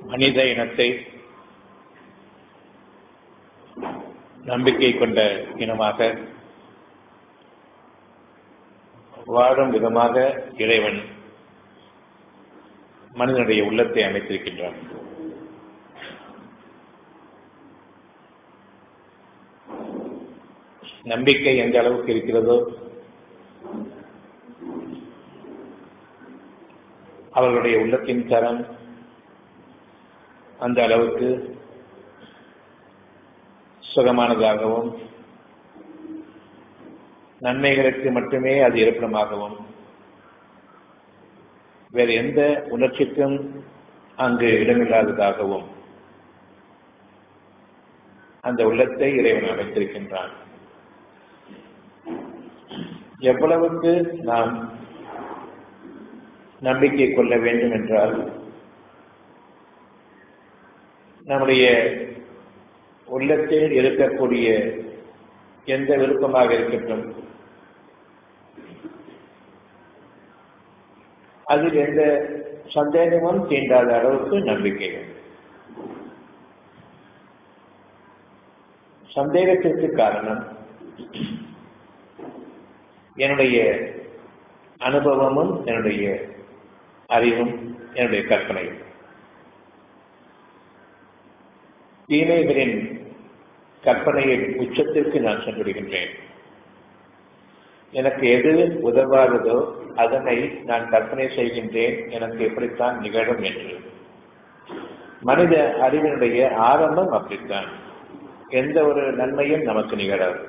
மனித இனத்தை நம்பிக்கை கொண்ட இனமாக வாழும் விதமாக இறைவன் மனிதனுடைய உள்ளத்தை அமைத்திருக்கின்றான் நம்பிக்கை எந்த அளவுக்கு இருக்கிறதோ அவர்களுடைய உள்ளத்தின் தரம் அந்த அளவுக்கு சுகமானதாகவும் நன்மைகளுக்கு மட்டுமே அது இருப்பிடமாகவும் வேறு எந்த உணர்ச்சிக்கும் அங்கு இடமில்லாததாகவும் அந்த உள்ளத்தை இறைவன் அமைத்திருக்கின்றான் எவ்வளவுக்கு நாம் நம்பிக்கை கொள்ள வேண்டும் என்றால் நம்முடைய உள்ளத்தில் இருக்கக்கூடிய எந்த விருப்பமாக இருக்கட்டும் அதில் எந்த சந்தேகமும் தீண்டாத அளவுக்கு நம்பிக்கை சந்தேகத்திற்கு காரணம் என்னுடைய அனுபவமும் என்னுடைய அறிவும் என்னுடைய கற்பனையும் தீமைகளின் கற்பனையின் உச்சத்திற்கு நான் சென்றுவிடுகின்றேன் எனக்கு எது உதவாததோ அதனை நான் கற்பனை செய்கின்றேன் எனக்கு எப்படித்தான் நிகழும் என்று மனித அறிவினுடைய ஆரம்பம் அப்படித்தான் எந்த ஒரு நன்மையும் நமக்கு நிகழாது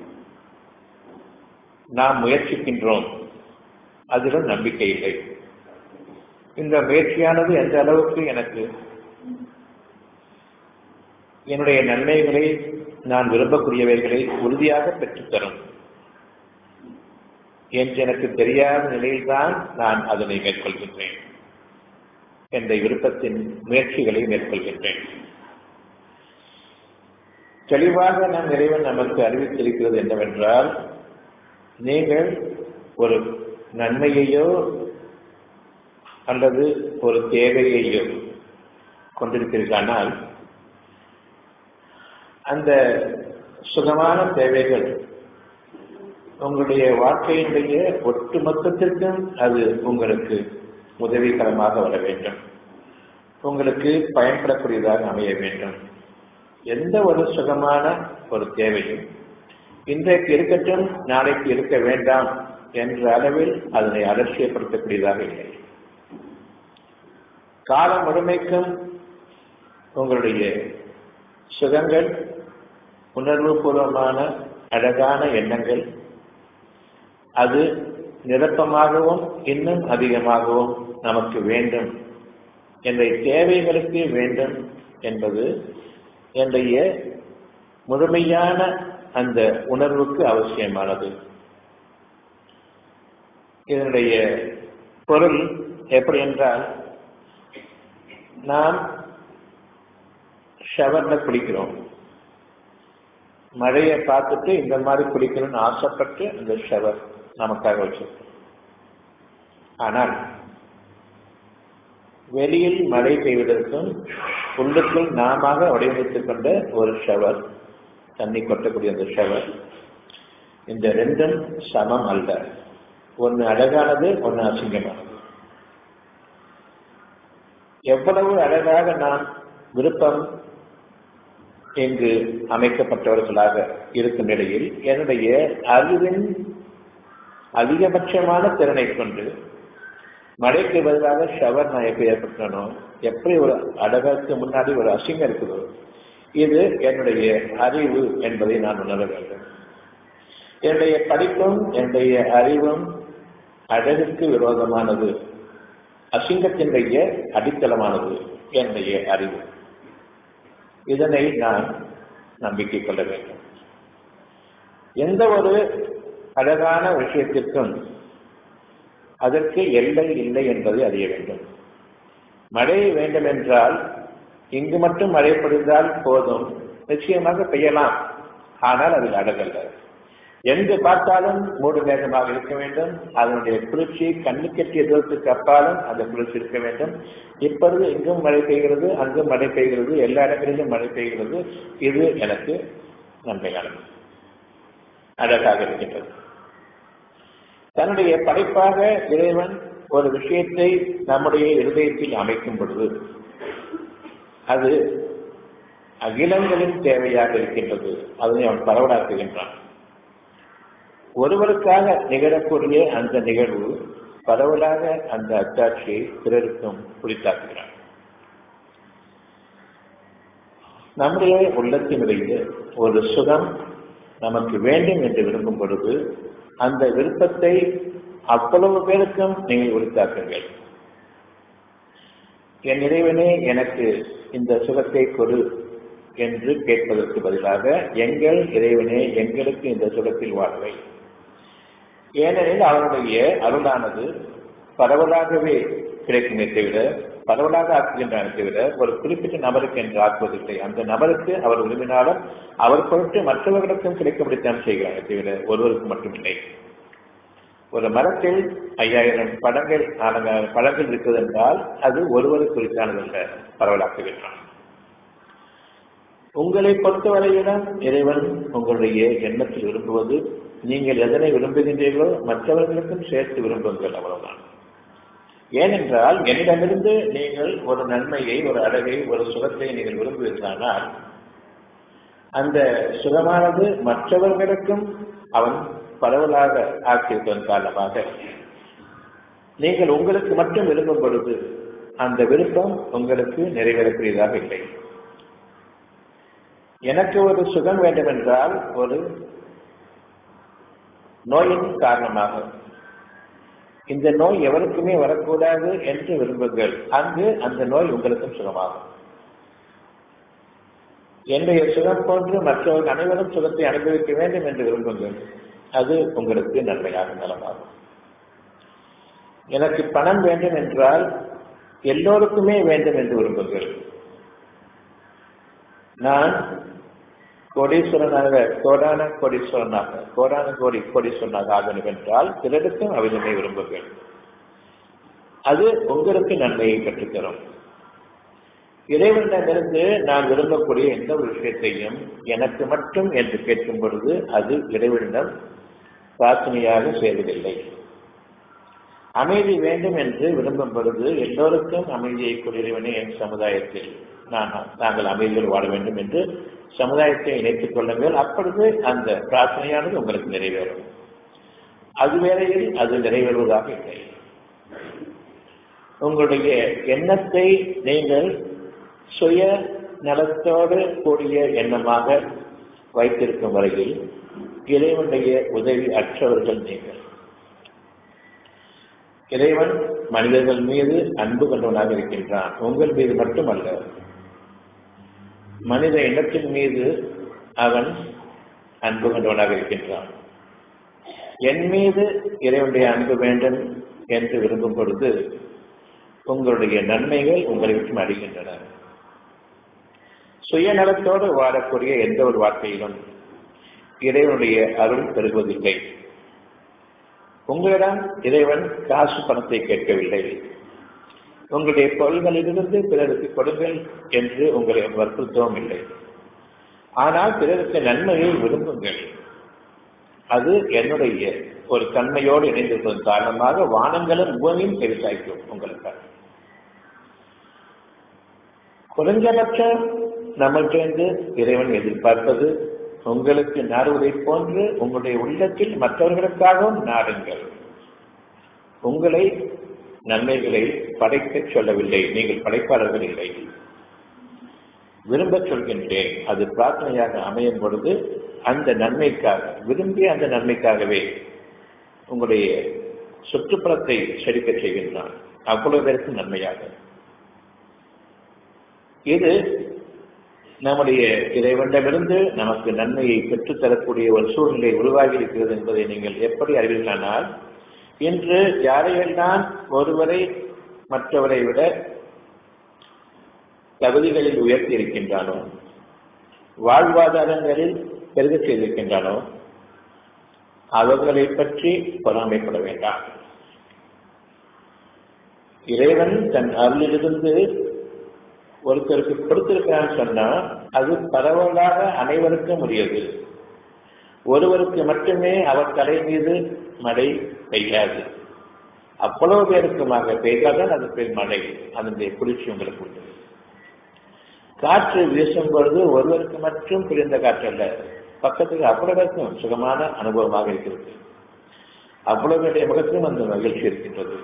நாம் முயற்சிக்கின்றோம் அதிலும் நம்பிக்கை இல்லை இந்த முயற்சியானது எந்த அளவுக்கு எனக்கு என்னுடைய நன்மைகளை நான் விரும்பக்கூடியவைகளை உறுதியாக பெற்றுத்தரும் என்று எனக்கு தெரியாத நிலையில்தான் நான் அதனை மேற்கொள்கின்றேன் என்ற விருப்பத்தின் முயற்சிகளை மேற்கொள்கின்றேன் தெளிவாக நம் இறைவன் நமக்கு அறிவித்திருக்கிறது என்னவென்றால் நீங்கள் ஒரு நன்மையையோ அல்லது ஒரு தேவையையோ கொண்டிருப்பீர்களானால் அந்த சுகமான தேவைகள் உங்களுடைய வாழ்க்கையினுடைய ஒட்டுமொத்தத்திற்கும் அது உங்களுக்கு உதவிகரமாக வர வேண்டும் உங்களுக்கு பயன்படக்கூடியதாக அமைய வேண்டும் எந்த ஒரு சுகமான ஒரு தேவையும் இன்றைக்கு இருக்கட்டும் நாளைக்கு இருக்க வேண்டாம் என்ற அளவில் அதனை அலட்சியப்படுத்தக்கூடியதாக இல்லை காலம் முழுமைக்கும் உங்களுடைய சுகங்கள் உணர்வு பூர்வமான அழகான எண்ணங்கள் அது நிரப்பமாகவும் இன்னும் அதிகமாகவும் நமக்கு வேண்டும் என்ற தேவைகளுக்கு வேண்டும் என்பது என்னுடைய முழுமையான அந்த உணர்வுக்கு அவசியமானது இதனுடைய பொருள் எப்படி என்றால் நாம் ஷவர்ல குளிக்கிறோம் மழையை பார்த்துட்டு இந்த மாதிரி குளிக்கணும்னு ஆசைப்பட்டு அந்த ஷவர் நமக்காக வச்சிருக்கோம் ஆனால் வெளியில் மழை பெய்வதற்கும் உள்ளுக்குள் நாம வடிவமைத்துக் கொண்ட ஒரு ஷவர் தண்ணி கொட்டக்கூடிய அந்த ஷவர் இந்த ரெண்டும் சமம் அல்ல ஒன்று அழகானது ஒன்று அசிங்கமானது எவ்வளவு அழகாக நாம் விருப்பம் இங்கு அமைக்கப்பட்டவர்களாக இருக்கும் நிலையில் என்னுடைய அறிவின் அதிகபட்சமான திறனை கொண்டு மழைக்கு பதிலாக ஷவர் நான் எப்படி ஏற்படுத்தனோ எப்படி ஒரு அழகாக்கு முன்னாடி ஒரு அசிங்கம் இருக்குதோ இது என்னுடைய அறிவு என்பதை நான் உணர வேண்டும் என்னுடைய படிப்பும் என்னுடைய அறிவும் அழகுக்கு விரோதமானது அசிங்கத்தினுடைய அடித்தளமானது என்னுடைய அறிவு இதனை நான் நம்பிக்கை கொள்ள வேண்டும் எந்த ஒரு அழகான விஷயத்திற்கும் அதற்கு எல்லை இல்லை என்பதை அறிய வேண்டும் மழை வேண்டும் என்றால் இங்கு மட்டும் மழை பொழிந்தால் போதும் நிச்சயமாக பெய்யலாம் ஆனால் அதில் அழகல்ல எங்கு பார்த்தாலும் மூடு மேகமாக இருக்க வேண்டும் அதனுடைய குளிர்ச்சி கண்ணுக்கெட்டிய தூரத்துக்கு அப்பாலும் அந்த குளிர்ச்சி இருக்க வேண்டும் இப்பொழுது இங்கும் மழை பெய்கிறது அங்கும் மழை பெய்கிறது எல்லா இடங்களிலும் மழை பெய்கிறது இது எனக்கு நன்மையானது அழகாக இருக்கின்றது தன்னுடைய படைப்பாக இறைவன் ஒரு விஷயத்தை நம்முடைய இருதயத்தில் அமைக்கும் பொழுது அது அகிலங்களின் தேவையாக இருக்கின்றது அதனை அவன் பரவலாக்குகின்றான் ஒருவருக்காக நிகழக்கூடிய அந்த நிகழ்வு பரவலாக அந்த அத்தாட்சியை பிறருக்கும் குறித்தாக்குகிறான் நம்முடைய உள்ளத்தினுடைய ஒரு சுகம் நமக்கு வேண்டும் என்று விரும்பும் பொழுது அந்த விருப்பத்தை அவ்வளவு பேருக்கும் நீங்கள் உரித்தாக்குங்கள் என் இறைவனே எனக்கு இந்த சுகத்தை கொடு என்று கேட்பதற்கு பதிலாக எங்கள் இறைவனே எங்களுக்கு இந்த சுகத்தில் வாழ்வை ஏனெனில் அவனுடைய அருளானது பரவலாகவே கிடைக்குமே தவிர பரவலாக ஆக்குகின்றன தவிர ஒரு குறிப்பிட்ட நபருக்கு என்று ஆக்குவதில்லை அந்த நபருக்கு அவர் விரும்பினாலும் அவர் பொருட்டு மற்றவர்களுக்கும் கிடைக்கப்படித்தான் செய்கிறார் தவிர ஒருவருக்கு மட்டுமில்லை ஒரு மரத்தில் ஐயாயிரம் படங்கள் பழங்கள் இருக்கிறது என்றால் அது ஒருவருக்கு குறித்தானதல்ல பரவலாக்குகின்றான் உங்களை பொறுத்தவரையிடம் இறைவன் உங்களுடைய எண்ணத்தில் விரும்புவது நீங்கள் எதனை விரும்புகின்றீர்களோ மற்றவர்களுக்கும் சேர்த்து விரும்புங்கள் அவ்வளவுதான் ஏனென்றால் என்னிடமிருந்து நீங்கள் ஒரு நன்மையை ஒரு அழகை ஒரு சுகத்தை நீங்கள் விரும்புவீர்களானால் அந்த சுகமானது மற்றவர்களுக்கும் அவன் பரவலாக ஆக்கியிருப்பதன் காரணமாக நீங்கள் உங்களுக்கு மட்டும் விரும்பும் பொழுது அந்த விருப்பம் உங்களுக்கு நிறைவேறக்கூடியதாக இல்லை எனக்கு ஒரு சுகம் வேண்டும் என்றால் ஒரு நோயின் காரணமாக இந்த நோய் எவருக்குமே வரக்கூடாது என்று விரும்புங்கள் அங்கு அந்த நோய் உங்களுக்கும் சுகமாகும் என்னுடைய சுகம் போன்று மற்றவர்கள் அனைவரும் சுகத்தை அனுபவிக்க வேண்டும் என்று விரும்புங்கள் அது உங்களுக்கு நன்மையாக நலமாகும் எனக்கு பணம் வேண்டும் என்றால் எல்லோருக்குமே வேண்டும் என்று விரும்புங்கள் நான் கோடீஸ்வரனாக கோடான கோடீஸ்வரனாக கோடான கோடி கோடீஸ்வரனாக ஆகணும் என்றால் பிறருக்கும் அவிதமை விரும்புங்கள் அது உங்களுக்கு நன்மையை பெற்றுத்தரும் இறைவனிடமிருந்து நான் விரும்பக்கூடிய எந்த ஒரு விஷயத்தையும் எனக்கு மட்டும் என்று கேட்கும் பொழுது அது இறைவனிடம் பிரார்த்தனையாக சேர்வதில்லை அமைதி வேண்டும் என்று விரும்பும் பொழுது எல்லோருக்கும் அமைதியை கொண்டிருவனே என் சமுதாயத்தில் நான் நாங்கள் அமைதியில் வாழ வேண்டும் என்று சமுதாயத்தை இணைத்துக் கொள்ளுங்கள் அப்பொழுது அந்த பிரார்த்தனையானது உங்களுக்கு நிறைவேறும் அது வேளையில் அது நிறைவேறுவதாக இல்லை உங்களுடைய எண்ணத்தை நீங்கள் சுய நலத்தோடு கூடிய எண்ணமாக வைத்திருக்கும் வரையில் இறைவனுடைய உதவி அற்றவர்கள் நீங்கள் இறைவன் மனிதர்கள் மீது அன்பு கொண்டவனாக இருக்கின்றான் உங்கள் மீது மட்டுமல்ல மனித இனத்தின் மீது அவன் அன்பு கொண்டவனாக இருக்கின்றான் என் மீது இறைவனுடைய அன்பு வேண்டும் என்று விரும்பும் பொழுது உங்களுடைய நன்மைகள் உங்களை விட்டு அடைகின்றன சுயநலத்தோடு வாழக்கூடிய எந்த ஒரு வார்த்தையிலும் இறைவனுடைய அருள் பெருகுவதில்லை உங்களிடம் இறைவன் காசு பணத்தை கேட்கவில்லை உங்களுடைய பொருள்களிலிருந்து பிறருக்கு கொடுங்கள் என்று உங்களை வற்புறுத்தவும் இல்லை ஆனால் பிறருக்கு நன்மையை விரும்புங்கள் அது என்னுடைய ஒரு தன்மையோடு இணைந்திருப்பதன் காரணமாக வானங்களும் பூமியும் பெருசாய்க்கும் உங்களுக்காக குறைஞ்சபட்சம் நம்மள்கிட்ட இறைவன் எதிர்பார்ப்பது உங்களுக்கு நாடுவதை போன்று உங்களுடைய உள்ளத்தில் மற்றவர்களுக்காகவும் நாடுங்கள் உங்களை நன்மைகளை படைக்க சொல்லவில்லை நீங்கள் படைப்பாளர்கள் இல்லை விரும்ப சொல்கின்றேன் அது பிரார்த்தனையாக அமையும் பொழுது அந்த நன்மைக்காக விரும்பிய அந்த நன்மைக்காகவே உங்களுடைய சுற்றுப்புறத்தை செழிக்க செய்கின்றான் அவ்வளவு பேருக்கு நன்மையாக இது நம்முடைய இறைவனிடமிருந்து நமக்கு நன்மையை பெற்றுத்தரக்கூடிய ஒரு சூழ்நிலை உருவாகி இருக்கிறது என்பதை நீங்கள் எப்படி அறிவீர்களானால் இன்று யாரையெல்லாம் ஒருவரை மற்றவரை விட தகுதிகளில் உயர்த்தி இருக்கின்றானோ வாழ்வாதாரங்களில் பெருக செய்திருக்கின்றானோ அவர்களை பற்றி பொறாமைப்பட வேண்டாம் இறைவன் தன் அருளிலிருந்து ஒருத்தருக்கு கொடுத்திருக்கிறான்னு சொன்னா அது பரவலாக அனைவருக்கும் உரியது ஒருவருக்கு மட்டுமே அவர் தலை மீது மழை பெய்யாது அவ்வளவு பேருக்குமாக பெய்தால்தான் அது பேர் மழை அதனுடைய குளிர்ச்சி உங்களுக்கு உண்டு காற்று வீசும் பொழுது ஒருவருக்கு மட்டும் புரிந்த காற்று அல்ல பக்கத்துக்கு அவ்வளவு பேருக்கும் சுகமான அனுபவமாக இருக்கிறது அவ்வளவு பேருடைய முகத்திலும் அந்த மகிழ்ச்சி இருக்கின்றது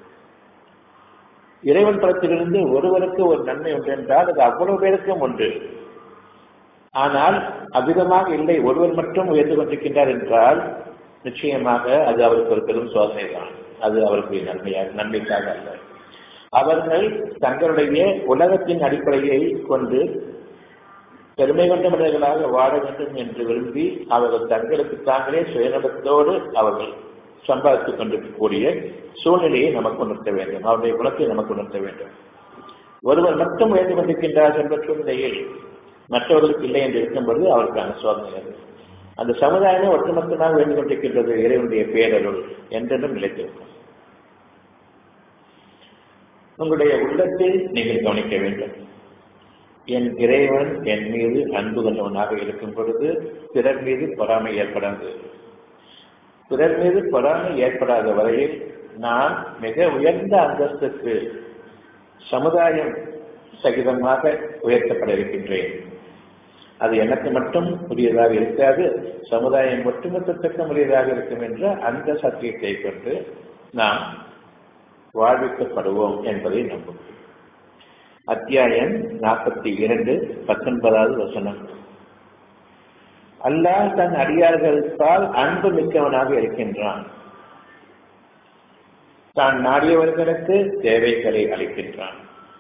இறைவன் புறத்திலிருந்து ஒருவருக்கு ஒரு நன்மை உண்டு என்றால் அது அவ்வளவு பேருக்கும் உண்டு ஆனால் அதிகமாக இல்லை ஒருவர் மட்டும் உயர்ந்து கொண்டிருக்கின்றார் என்றால் நிச்சயமாக அது அவருக்கு ஒரு பெரும் சோதனை தான் அது அவருக்கு நன்மையாக நன்மைக்காக அல்ல அவர்கள் தங்களுடைய உலகத்தின் அடிப்படையை கொண்டு பெருமை கொண்ட மனிதர்களாக வாழ வேண்டும் என்று விரும்பி அவர்கள் தங்களுக்கு தாங்களே சுயநலத்தோடு அவர்கள் சம்பாதித்துக் கொண்டிருக்கக்கூடிய சூழ்நிலையை நமக்கு உணர்த்த வேண்டும் அவருடைய குணத்தை நமக்கு உணர்த்த வேண்டும் ஒருவர் மட்டும் உயர்ந்து கொண்டிருக்கின்றார் என்ற சூழ்நிலையில் மற்றவர்களுக்கு இல்லை என்று இருக்கும்போது அவருக்கான சோதனை அது அந்த சமுதாயமே ஒட்டுமொத்தமாக வேண்டிக் கொண்டிருக்கின்றது இறைவனுடைய பேரருள் என்றென்றும் நிலைத்திருக்கும் உங்களுடைய உள்ளத்தில் நீங்கள் கவனிக்க வேண்டும் என் இறைவன் என் மீது அன்பு கொண்டவனாக இருக்கும் பொழுது பிறர் மீது பொறாமை ஏற்படாது பிறர் மீது பொறாமை ஏற்படாத வரையில் நான் மிக உயர்ந்த அந்தஸ்துக்கு சமுதாயம் சகிதமாக உயர்த்தப்பட இருக்கின்றேன் அது எனக்கு மட்டும் உரியதாக இருக்காது சமுதாயம் ஒட்டுமொத்தத்தக்க உரியதாக இருக்கும் என்ற அந்த சத்தியத்தை கொண்டு நாம் வாழ்விக்கப்படுவோம் என்பதை நம்புகிறேன் அத்தியாயம் நாற்பத்தி இரண்டு பத்தொன்பதாவது வசனம் அல்லாஹ் தன் அடியார்களுக்கால் அன்பு மிக்கவனாக இருக்கின்றான் தான் நாடியவர்களுக்கு தேவைகளை அளிக்கின்றான்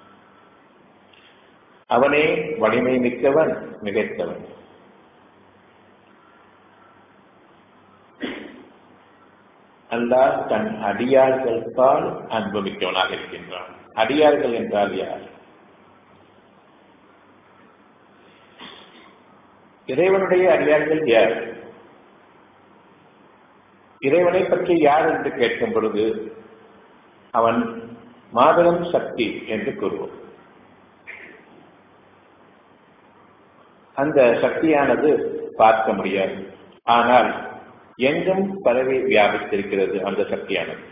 அவனே வலிமை மிக்கவன் மிகைத்தவன் அல்லாஹ் தன் அடியார்களுக்கால் அன்பு மிக்கவனாக இருக்கின்றான் அடியார்கள் என்றால் யார் இறைவனுடைய அடியார்கள் யார் இறைவனை பற்றி யார் என்று கேட்கும் பொழுது அவன் மாபெரும் சக்தி என்று கூறுவோம் அந்த சக்தியானது பார்க்க முடியாது ஆனால் எங்கும் பரவி வியாபித்திருக்கிறது அந்த சக்தியானது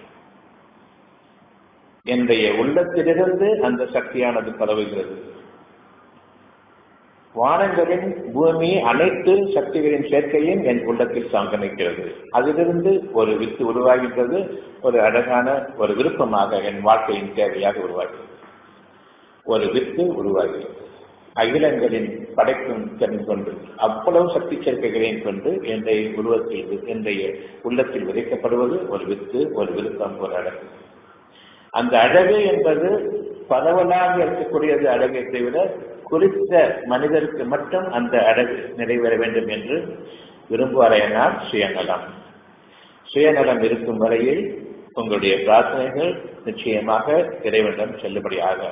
என்னுடைய உள்ளத்திலிருந்து அந்த சக்தியானது பரவுகிறது வானங்களின் பூமி அனைத்து சக்திகளின் சேர்க்கையும் என் உள்ளத்தில் சங்கமிக்கிறது அதிலிருந்து ஒரு வித்து உருவாகின்றது ஒரு அழகான ஒரு விருப்பமாக என் வாழ்க்கையின் தேவையாக உருவாகிறது ஒரு வித்து உருவாகிறது அகிலங்களின் படைக்கும் திறன் கொண்டு அவ்வளவு சக்தி சேர்க்கைகளையும் கொண்டு என்னுடைய உருவத்தில் என்னுடைய உள்ளத்தில் விதைக்கப்படுவது ஒரு வித்து ஒரு விருப்பம் ஒரு அழகு அந்த அழகு என்பது பரவலாக இருக்கக்கூடியது அழகை தவிர குறித்த மனிதருக்கு மட்டும் அந்த அழகு நிறைவேற வேண்டும் என்று விரும்புவாரையனால் சுயநலம் சுயநலம் இருக்கும் வரையில் உங்களுடைய பிரார்த்தனைகள் நிச்சயமாக இறைவனிடம் செல்லுபடியாக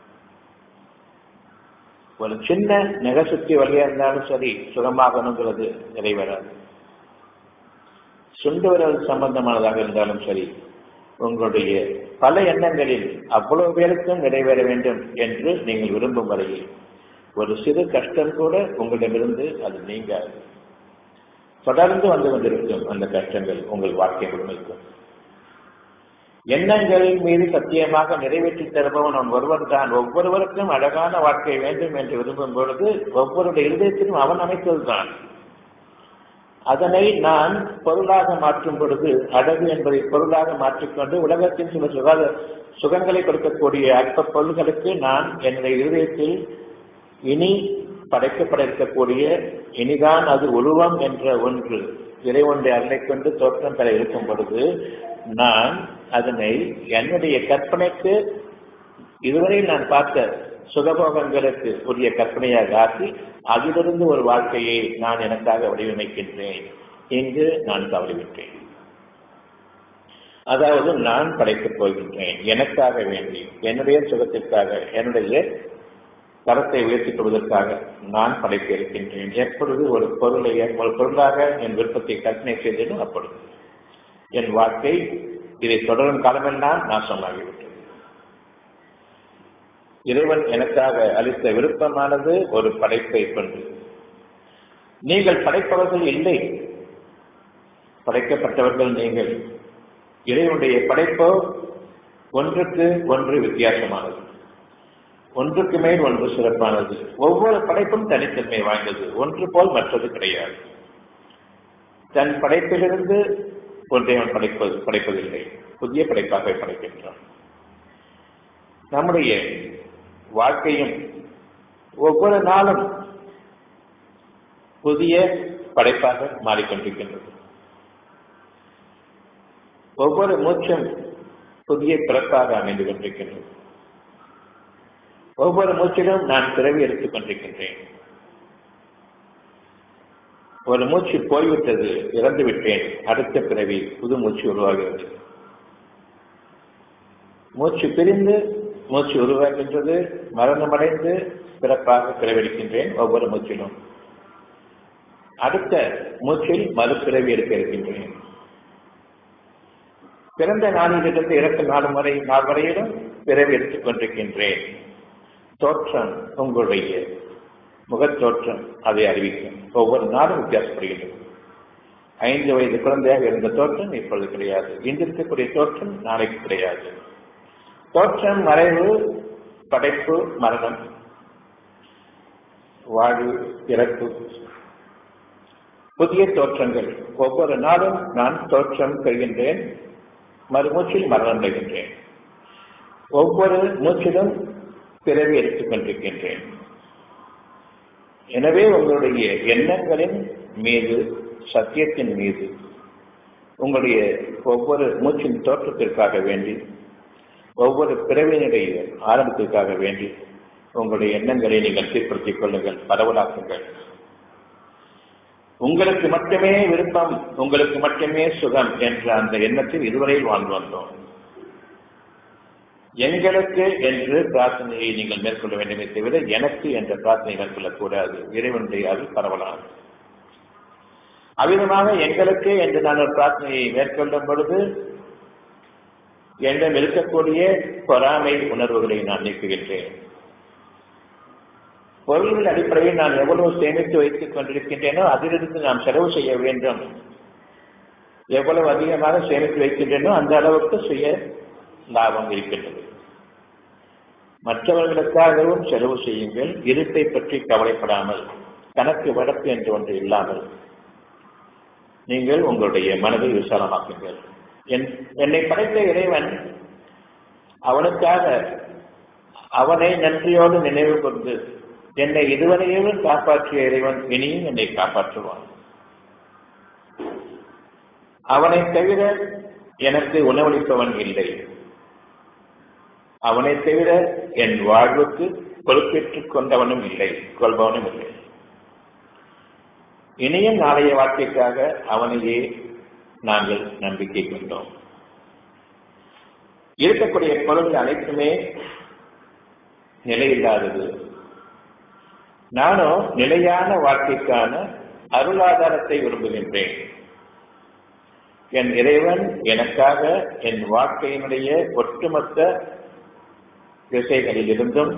ஒரு சின்ன நெகசுத்தி வழியா இருந்தாலும் சரி சுகமாகணுங்கிறது நிறைவேறாது சுண்டு விரல் சம்பந்தமானதாக இருந்தாலும் சரி உங்களுடைய பல எண்ணங்களில் அவ்வளவு பேருக்கும் நிறைவேற வேண்டும் என்று நீங்கள் விரும்பும் வரையில் ஒரு சிறு கஷ்டம் கூட உங்களிடமிருந்து அது நீங்காது தொடர்ந்து வந்து கொண்டிருக்கும் அந்த கஷ்டங்கள் உங்கள் வாழ்க்கை முழுமைக்கும் எண்ணங்களின் மீது சத்தியமாக நிறைவேற்றி தருபவன் அவன் ஒருவன் தான் ஒவ்வொருவருக்கும் அழகான வாழ்க்கை வேண்டும் என்று விரும்பும் பொழுது ஒவ்வொருடைய இருதயத்திலும் அவன் அமைத்ததுதான் அதனை நான் பொருளாக மாற்றும் பொழுது அழகு என்பதை பொருளாக மாற்றிக்கொண்டு உலகத்தின் சில சுகாத சுகங்களை கொடுக்கக்கூடிய அற்ப பொருள்களுக்கு நான் என்னுடைய இருதயத்தில் இனி படைக்கப்பட இருக்கக்கூடிய இனிதான் அது உருவம் என்ற ஒன்று இறைவனுடைய அருளை கொண்டு தோற்றம் பெற இருக்கும் பொழுது நான் அதனை என்னுடைய கற்பனைக்கு இதுவரை நான் பார்த்த சுகபோகங்களுக்கு உரிய கற்பனையாக ஆக்கி அதிலிருந்து ஒரு வாழ்க்கையை நான் எனக்காக வடிவமைக்கின்றேன் இங்கு நான் தவறிவிட்டேன் அதாவது நான் படைக்கப் போகின்றேன் எனக்காக வேண்டி என்னுடைய சுகத்திற்காக என்னுடைய தரத்தை உயர்த்திக் கொள்வதற்காக நான் படைக்க இருக்கின்றேன் எப்பொழுது ஒரு பொருளை ஒரு பொருளாக என் விருப்பத்தை கற்பனை செய்தேனோ அப்பொழுது என் வாழ்க்கை இதை தொடரும் காலமெல்லாம் நாசமாகிவிட்டது இறைவன் எனக்காக அளித்த விருப்பமானது ஒரு படைப்பை கொண்டு நீங்கள் படைப்பவர்கள் இல்லை படைக்கப்பட்டவர்கள் நீங்கள் இறைவனுடைய படைப்போ ஒன்றுக்கு ஒன்று வித்தியாசமானது ஒன்றுக்கு மேல் ஒன்று சிறப்பானது ஒவ்வொரு படைப்பும் தனித்தன்மை வாய்ந்தது ஒன்று போல் மற்றது கிடையாது தன் படைப்பிலிருந்து ஒன்றை அவன் படைப்பது படைப்பதில்லை புதிய படைப்பாக படைக்கின்றான் நம்முடைய வாழ்க்கையும் ஒவ்வொரு நாளும் புதிய படைப்பாக மாறிக்கொண்டிருக்கின்றது ஒவ்வொரு மூச்சும் புதிய பிறப்பாக அமைந்து கொண்டிருக்கின்றது ஒவ்வொரு மூச்சிலும் நான் பிறவி எடுத்துக் கொண்டிருக்கின்றேன் ஒரு மூச்சு போய்விட்டது இறந்து விட்டேன் அடுத்த பிறவி புது மூச்சு உருவாகிறது மூச்சு பிரிந்து மூச்சு உருவாகின்றது மரணமடைந்து பிறப்பாக பிறவெடுக்கின்றேன் ஒவ்வொரு மூச்சிலும் அடுத்த மூச்சில் மறுபிறவி எடுக்க இருக்கின்றேன் பிறந்த நாளிலிருந்து இறக்கும் நாள் வரை நாள் வரையிலும் பிறவி எடுத்துக் கொண்டிருக்கின்றேன் தோற்றம் உங்களுடைய முகத்தோற்றம் அதை அறிவிக்கும் ஒவ்வொரு நாளும் வித்தியாசப்படுகிறது ஐந்து வயது குழந்தையாக இருந்த தோற்றம் இப்பொழுது கிடையாது இன்று இருக்கக்கூடிய தோற்றம் நாளைக்கு கிடையாது தோற்றம் மறைவு படைப்பு மரணம் வாழ்வு இறப்பு புதிய தோற்றங்கள் ஒவ்வொரு நாளும் நான் தோற்றம் பெறுகின்றேன் மறுமூச்சில் மரணம் அடைகின்றேன் ஒவ்வொரு மூச்சிலும் பிறவி எடுத்துக் கொண்டிருக்கின்றேன் எனவே உங்களுடைய எண்ணங்களின் மீது சத்தியத்தின் மீது உங்களுடைய ஒவ்வொரு மூச்சின் தோற்றத்திற்காக வேண்டி ஒவ்வொரு பிறவியினுடைய ஆரம்பத்திற்காக வேண்டி உங்களுடைய எண்ணங்களை நீங்கள் சீர்படுத்திக் கொள்ளுங்கள் பரவலாக்குங்கள் உங்களுக்கு மட்டுமே விருப்பம் உங்களுக்கு மட்டுமே சுகம் என்ற அந்த எண்ணத்தில் இதுவரையில் வாழ்ந்து வந்தோம் எங்களுக்கு என்று பிரார்த்தனையை நீங்கள் மேற்கொள்ள வேண்டுமே தவிர எனக்கு என்ற பிரார்த்தனை மேற்கொள்ளக்கூடாது இறைவனுடைய அது பரவலாம் அவ்விதமாக எங்களுக்கு என்று நான் ஒரு பிரார்த்தனையை மேற்கொள்ளும் பொழுது என்னிடம் இருக்கக்கூடிய பொறாமை உணர்வுகளை நான் நீக்குகின்றேன் பொருள்கள் அடிப்படையில் நான் எவ்வளவு சேமித்து வைத்துக் கொண்டிருக்கின்றேனோ அதிலிருந்து நாம் செலவு செய்ய வேண்டும் எவ்வளவு அதிகமாக சேமித்து வைக்கின்றேனோ அந்த அளவுக்கு சுய லாபம் இருக்கின்றது மற்றவர்களுக்காகவும் செலவு செய்யுங்கள் இருப்பை பற்றி கவலைப்படாமல் கணக்கு வழக்கு என்று ஒன்று இல்லாமல் நீங்கள் உங்களுடைய மனதை விசாலமாக்குங்கள் என்னை படைத்த இறைவன் அவனுக்காக அவனை நன்றியோடு நினைவு கொண்டு என்னை இதுவரையும் காப்பாற்றிய இறைவன் இனியும் என்னை காப்பாற்றுவான் அவனை தவிர எனக்கு உணவளிப்பவன் இல்லை அவனை தவிர என் வாழ்வுக்கு பொறுப்பேற்றுக் கொண்டவனும் இல்லை கொள்பவனும் இல்லை இனியும் நாளைய வாழ்க்கைக்காக அவனையே நாங்கள் நம்பிக்கை கொண்டோம் இருக்கக்கூடிய பொருள்கள் அனைத்துமே நிலையில்லாதது நானும் நிலையான வாழ்க்கைக்கான அருளாதாரத்தை விரும்புகின்றேன் என் இறைவன் எனக்காக என் வாழ்க்கையினுடைய ஒட்டுமொத்த திசைகளிலிருந்தும்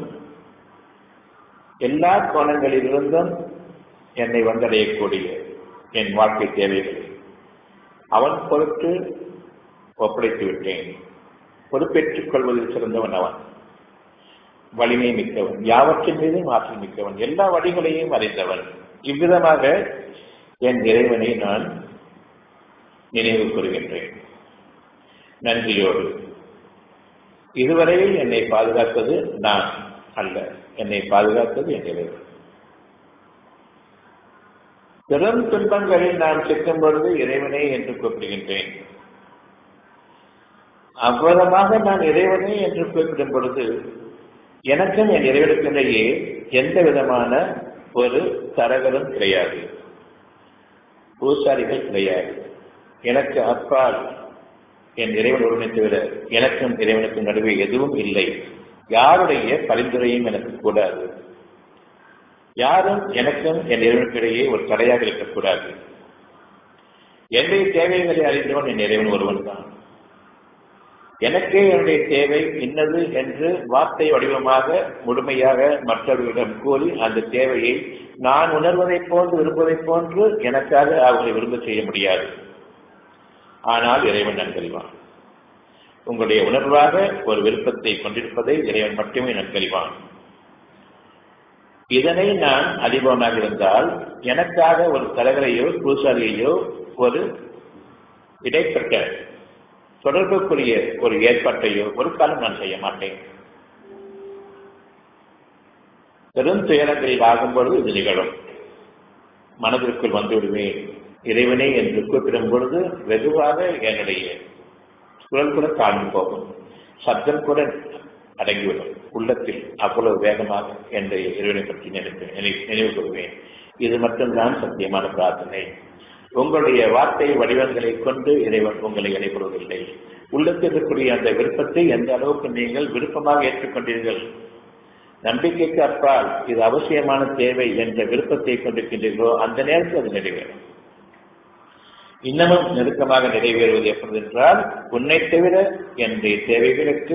எல்லா கோணங்களிலிருந்தும் என்னை வந்தடையக்கூடிய என் வாழ்க்கை தேவைகளை அவன் பொறுத்து ஒப்படைத்து விட்டேன் பொறுப்பேற்றுக் கொள்வதில் சிறந்தவன் அவன் வலிமை மிக்கவன் யாவற்றின் மீதும் ஆற்றல் மிக்கவன் எல்லா வழிகளையும் அறிந்தவன் இவ்விதமாக என் இறைவனை நான் நினைவு கூறுகின்றேன் நன்றியோடு இதுவரையில் என்னை பாதுகாத்தது நான் அல்ல என்னை பாதுகாத்தது என் இறைவன் பெரும் துன்பங்களில் நான் சிக்கும் பொழுது இறைவனே என்று கூப்பிடுகின்றேன் அவ்வளமாக நான் இறைவனே என்று குறிப்பிடும் பொழுது எனக்கும் என் இறைவனுக்கிடையே எந்த விதமான ஒரு தரகரும் கிடையாது பூசாரிகள் கிடையாது எனக்கு அப்பால் என் இறைவன் ஒருவனை தவிர எனக்கும் இறைவனுக்கும் நடுவே எதுவும் இல்லை யாருடைய பரிந்துரையும் எனக்கு கூடாது யாரும் எனக்கும் என் இறைவனுக்கிடையே ஒரு தடையாக இருக்கக்கூடாது என்னுடைய தேவைகளை அறிந்தவன் என் இறைவன் ஒருவன் தான் எனக்கே என்னுடைய தேவை இன்னது என்று வார்த்தை வடிவமாக முழுமையாக மற்றவர்களிடம் கூறி அந்த தேவையை நான் உணர்வதைப் போன்று விரும்புவதைப் போன்று எனக்காக அவர்களை விரும்ப செய்ய முடியாது ஆனால் இறைவன் நன்கறிவான் உங்களுடைய உணர்வாக ஒரு விருப்பத்தை கொண்டிருப்பதை இறைவன் மட்டுமே நன்கறிவான் இதனை நான் அறிபவனாக இருந்தால் எனக்காக ஒரு தலைவரையோ பூசாரியையோ ஒரு இடைப்பட்ட தொடர்புக்குரிய ஒரு ஏற்பாட்டையோ ஒரு காலம் நான் செய்ய மாட்டேன் பெரும் துயரங்களில் ஆகும்பொழுது இது நிகழும் மனதிற்குள் வந்து விடுவேன் இறைவனே என்று கூப்பிடும் பொழுது வெகுவாக என்னுடைய குரல் கூட தாழ்ந்து போகும் சப்தம் கூட அடங்கிவிடும் உள்ளத்தில் அவ்வளவு வேகமாக என்ற இறைவனை பற்றி நினைத்து நினைவு கொள்வேன் இது மட்டும்தான் சத்தியமான பிரார்த்தனை உங்களுடைய வார்த்தை வடிவங்களை கொண்டு இறைவன் உங்களை இடைபடுவதில்லை உள்ளத்தில் இருக்கக்கூடிய அந்த விருப்பத்தை எந்த அளவுக்கு நீங்கள் விருப்பமாக ஏற்றுக்கொண்டீர்கள் நம்பிக்கைக்கு அப்பால் இது அவசியமான தேவை என்ற விருப்பத்தை கொண்டிருக்கின்றீர்களோ அந்த நேரத்தில் அது நிறைவேறும் இன்னமும் நெருக்கமாக நிறைவேறுவது எப்பொழுது என்றால் உன்னை தவிர என்னுடைய தேவைகளுக்கு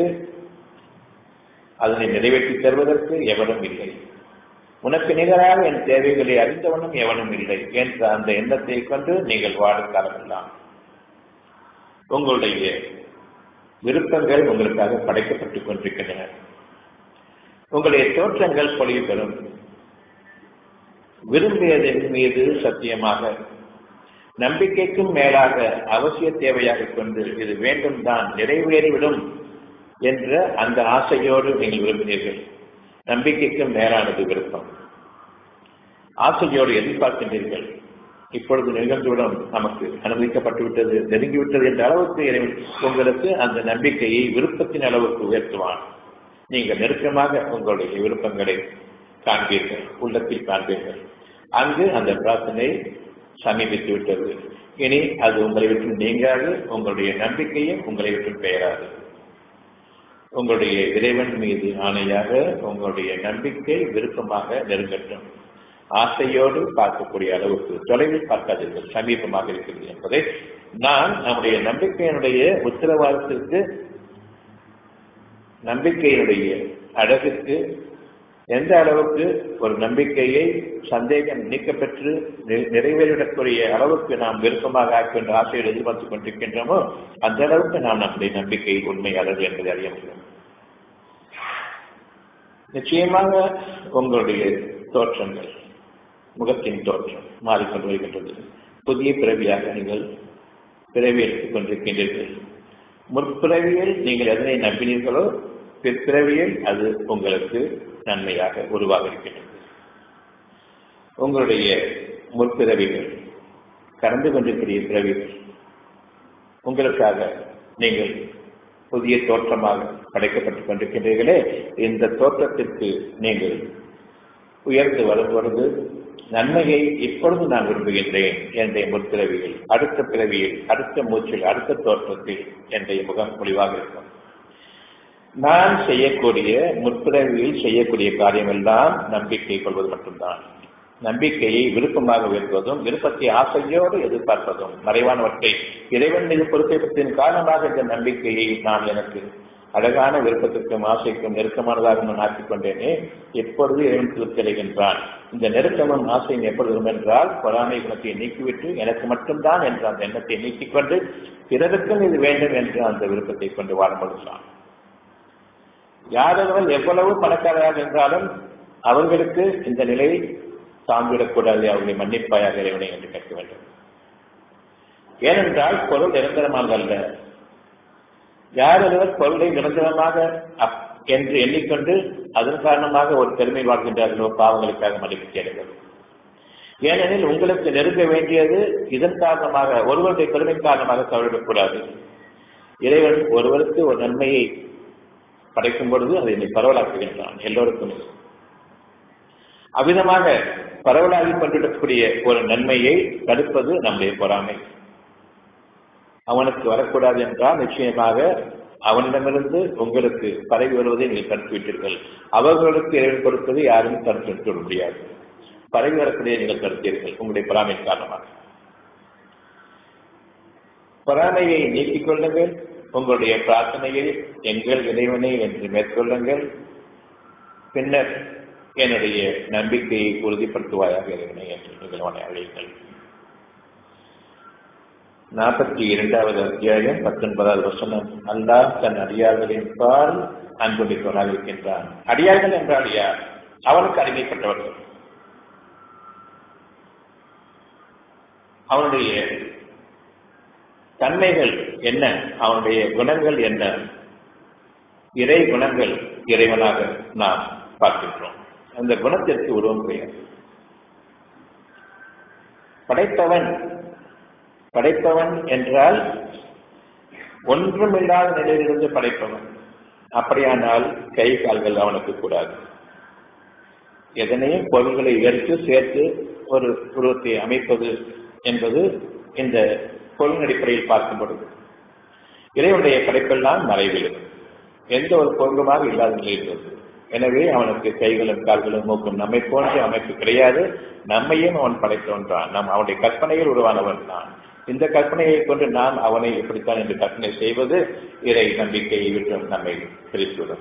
அதனை நிறைவேற்றி தருவதற்கு எவரும் இல்லை உனக்கு நிகராக என் தேவைகளை அறிந்தவனும் எவனும் இல்லை என்ற அந்த எண்ணத்தை கொண்டு நீங்கள் வாழும் காலமெல்லாம் உங்களுடைய விருப்பங்கள் உங்களுக்காக படைக்கப்பட்டுக் கொண்டிருக்கின்றன உங்களுடைய தோற்றங்கள் பொழிவு பெறும் விரும்பியதன் மீது சத்தியமாக நம்பிக்கைக்கும் மேலாக அவசிய தேவையாக கொண்டு இது வேண்டும் தான் நிறைவேறிவிடும் என்ற அந்த ஆசையோடு நீங்கள் விரும்பினீர்கள் நம்பிக்கைக்கும் மேலானது விருப்பம் ஆசையோடு எதிர்பார்க்கின்றீர்கள் இப்பொழுது நிகழ்ந்துவிடும் நமக்கு அனுமதிக்கப்பட்டு விட்டது நெருங்கிவிட்டது என்ற அளவுக்கு உங்களுக்கு அந்த நம்பிக்கையை விருப்பத்தின் அளவுக்கு உயர்த்துவான் நீங்கள் நெருக்கமாக உங்களுடைய விருப்பங்களை காண்பீர்கள் உள்ளத்தில் காண்பீர்கள் அங்கு அந்த பிரார்த்தனை சமீபித்து விட்டது இனி அது உங்களை விட்டு நீங்காது உங்களுடைய நம்பிக்கையும் உங்களை விட்டு பெயராது உங்களுடைய இறைவன் மீது ஆணையாக உங்களுடைய நம்பிக்கை விருப்பமாக நெருங்கட்டும் ஆசையோடு பார்க்கக்கூடிய அளவுக்கு தொலைவில் பார்க்காதீர்கள் சமீபமாக இருக்கிறது என்பதை நான் நம்முடைய நம்பிக்கையினுடைய உத்தரவாதத்திற்கு நம்பிக்கையினுடைய அழகுக்கு எந்த அளவுக்கு ஒரு நம்பிக்கையை சந்தேகம் நீக்கப்பெற்று நிறைவேறிடக்கூடிய அளவுக்கு நாம் விருப்பமாக ஆக்கின்ற ஆசையில் எதிர்பார்த்துக் கொண்டிருக்கின்றோமோ அந்த அளவுக்கு நாம் நம்முடைய நம்பிக்கை உண்மையாளர் என்பதை அறிய முடியும் நிச்சயமாக உங்களுடைய தோற்றங்கள் முகத்தின் தோற்றம் மாறிக்கொண்டு வருகின்றது புதிய பிறவியாக நீங்கள் பிறவி எடுத்துக் கொண்டிருக்கின்றீர்கள் முற்பிறவியில் நீங்கள் எதனை நம்பினீர்களோ பிற்பிறவியில் அது உங்களுக்கு நன்மையாக உருவாக இருக்கின்றது உங்களுடைய முற்பிறவிகள் கடந்து கொண்டிருக்கிற பிறவிகள் உங்களுக்காக நீங்கள் புதிய தோற்றமாக படைக்கப்பட்டுக் கொண்டிருக்கின்றீர்களே இந்த தோற்றத்திற்கு நீங்கள் உயர்ந்து வரும் பொழுது நன்மையை இப்பொழுது நான் விரும்புகின்றேன் என்னுடைய முற்பிறவியில் அடுத்த பிறவியில் அடுத்த மூச்சில் அடுத்த தோற்றத்தில் என்னுடைய முகம் முடிவாக இருக்கும் நான் செய்யக்கூடிய முற்பிறவியில் செய்யக்கூடிய காரியமெல்லாம் நம்பிக்கை கொள்வது மட்டும்தான் நம்பிக்கையை விருப்பமாக உயர்த்துவதும் விருப்பத்தை ஆசையோடு எதிர்பார்ப்பதும் மறைவானவற்றை இறைவன் மீது பொறுப்பேற்பத்தின் காரணமாக இந்த நம்பிக்கையை நான் எனக்கு அழகான விருப்பத்திற்கும் ஆசைக்கும் நெருக்கமானதாக நான் ஆக்கிக் கொண்டேனே எப்பொழுது இறைவன் திருத்தடைகின்றான் இந்த நெருக்கமும் ஆசையும் எப்பொழுது என்றால் பொறாமை குணத்தை நீக்கிவிட்டு எனக்கு மட்டும்தான் என்ற அந்த எண்ணத்தை நீக்கிக் கொண்டு பிறருக்கும் இது வேண்டும் என்ற அந்த விருப்பத்தை கொண்டு வாழப்படுகிறான் யாரொருவர் எவ்வளவு பணக்காரராக இருந்தாலும் அவர்களுக்கு இந்த நிலை தாங்கிவிடக்கூடாது அவர்களை மன்னிப்பாயாக இறைவனை என்று கேட்க வேண்டும் ஏனென்றால் பொருள் நிரந்தரமாக அல்ல யார் ஒருவர் பொருளை நிரந்தரமாக என்று எண்ணிக்கொண்டு அதன் காரணமாக ஒரு பெருமை வாழ்கின்றார்களோ பாவங்களுக்காக மன்னிப்பு தேடுங்கள் ஏனெனில் உங்களுக்கு நெருங்க வேண்டியது இதன் காரணமாக ஒருவருடைய பெருமை காரணமாக தவறிவிடக்கூடாது இறைவன் ஒருவருக்கு ஒரு நன்மையை படைக்கும் பொழுது அதை நீ பரவலாக்குகின்றான் எல்லோருக்கும் அவ்விதமாக பரவலாகி கொண்டிருக்கக்கூடிய ஒரு நன்மையை தடுப்பது நம்முடைய பொறாமை அவனுக்கு வரக்கூடாது என்றால் நிச்சயமாக அவனிடமிருந்து உங்களுக்கு பரவி வருவதை நீங்கள் தடுத்து விட்டீர்கள் அவர்களுக்கு இறைவன் கொடுப்பதை யாரும் தடுத்து விட முடியாது பரவி வரக்கூடிய நீங்கள் கருத்தீர்கள் உங்களுடைய பொறாமையின் காரணமாக பொறாமையை நீக்கிக் கொள்ளுங்கள் உங்களுடைய பிரார்த்தனையை எங்கள் இறைவனை என்று மேற்கொள்ளுங்கள் பின்னர் என்னுடைய நம்பிக்கையை உறுதிப்படுத்துவாயாக இறைவனை என்று நீங்கள் அவனை அழையுங்கள் நாற்பத்தி இரண்டாவது அத்தியாயம் பத்தொன்பதாவது வசனம் அல்லாஹ் தன் அடியார்களின் பால் அன்பு மிக்கவனாக இருக்கின்றான் அடியார்கள் என்றால் யார் அவனுக்கு அடிமைப்பட்டவர்கள் அவனுடைய தன்மைகள் என்ன அவனுடைய குணங்கள் என்ன இறை குணங்கள் இறைவனாக நாம் பார்க்கின்றோம் அந்த குணத்திற்கு உருவம் கிடையாது படைத்தவன் படைப்பவன் என்றால் ஒன்றுமில்லாத நிலையிலிருந்து படைப்பவன் அப்படியானால் கை கால்கள் அவனுக்கு கூடாது எதனையும் பொருள்களை எடுத்து சேர்த்து ஒரு உருவத்தை அமைப்பது என்பது இந்த பொருள் அடிப்படையில் பார்க்கும் பொழுது இறைவனுடைய படைப்பெல்லாம் மறைவில் எந்த ஒரு பொருளுமாக இல்லாத நிலையில் இருந்தது எனவே அவனுக்கு கைகளும் கால்களும் மூக்கும் நம்மை போன்ற அமைப்பு கிடையாது நம்மையும் அவன் படைத்தோன்றான் நம் அவனுடைய கற்பனையில் உருவானவன் தான் இந்த கற்பனையை கொண்டு நாம் அவனை எப்படித்தான் என்று கற்பனை செய்வது இறை நம்பிக்கையை விட்டு நம்மை பிரித்துவிடும்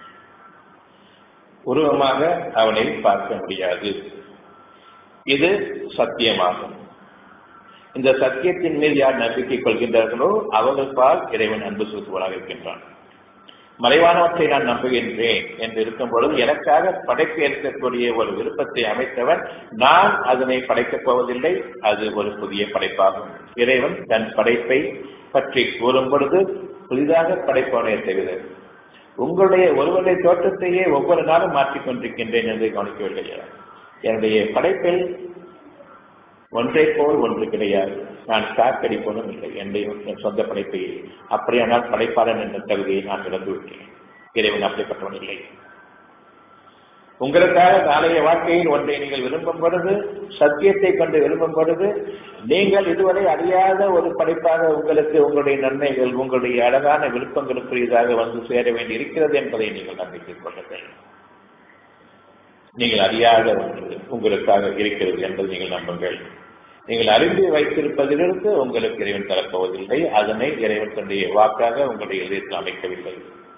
உருவமாக அவனை பார்க்க முடியாது இது சத்தியமாகும் இந்த சத்தியத்தின் மீது யார் நம்பிக்கை கொள்கின்றார்களோ அவர்கள் பால் இறைவன் அன்பு செலுத்துவனாக இருக்கின்றான் மறைவானவற்றை நான் நம்புகின்றேன் என்று இருக்கும் பொழுது எனக்காக படைக்க இருக்கக்கூடிய ஒரு விருப்பத்தை அமைத்தவன் நான் அதனை படைக்கப் போவதில்லை அது ஒரு புதிய படைப்பாகும் இறைவன் தன் படைப்பை பற்றி கூறும் பொழுது புதிதாக படைப்பவனை தவிர உங்களுடைய ஒருவருடைய தோற்றத்தையே ஒவ்வொரு நாளும் மாற்றிக் கொண்டிருக்கின்றேன் என்று கவனிக்கவில்லை என்னுடைய படைப்பில் ஒன்றை போல் ஒன்று கிடையாது நான் சாக்கடிப்பதும் இல்லை என்னுடைய சொந்த படைப்பை அப்படியானால் படைப்பாளன் என்ற தகுதியை நான் இழந்து விட்டேன் இறைவன் அப்படிப்பட்டவன் இல்லை உங்களுக்காக நாளைய வாழ்க்கையில் ஒன்றை நீங்கள் விரும்பும் பொழுது சத்தியத்தை கொண்டு விரும்பும் பொழுது நீங்கள் இதுவரை அறியாத ஒரு படைப்பாக உங்களுக்கு உங்களுடைய நன்மைகள் உங்களுடைய அழகான விருப்பங்களுக்குரியதாக வந்து சேர வேண்டி இருக்கிறது என்பதை நீங்கள் நம்பிக்கை கொள்ளுங்கள் நீங்கள் அறியாத ஒன்று உங்களுக்காக இருக்கிறது என்பதை நீங்கள் நம்புங்கள் நீங்கள் அறிந்து வைத்திருப்பதிலிருந்து உங்களுக்கு இறைவன் தரப்போவதில்லை அதனை இறைவன் தன்னுடைய வாக்காக உங்களுடைய இதயத்தில் அமைக்கவில்லை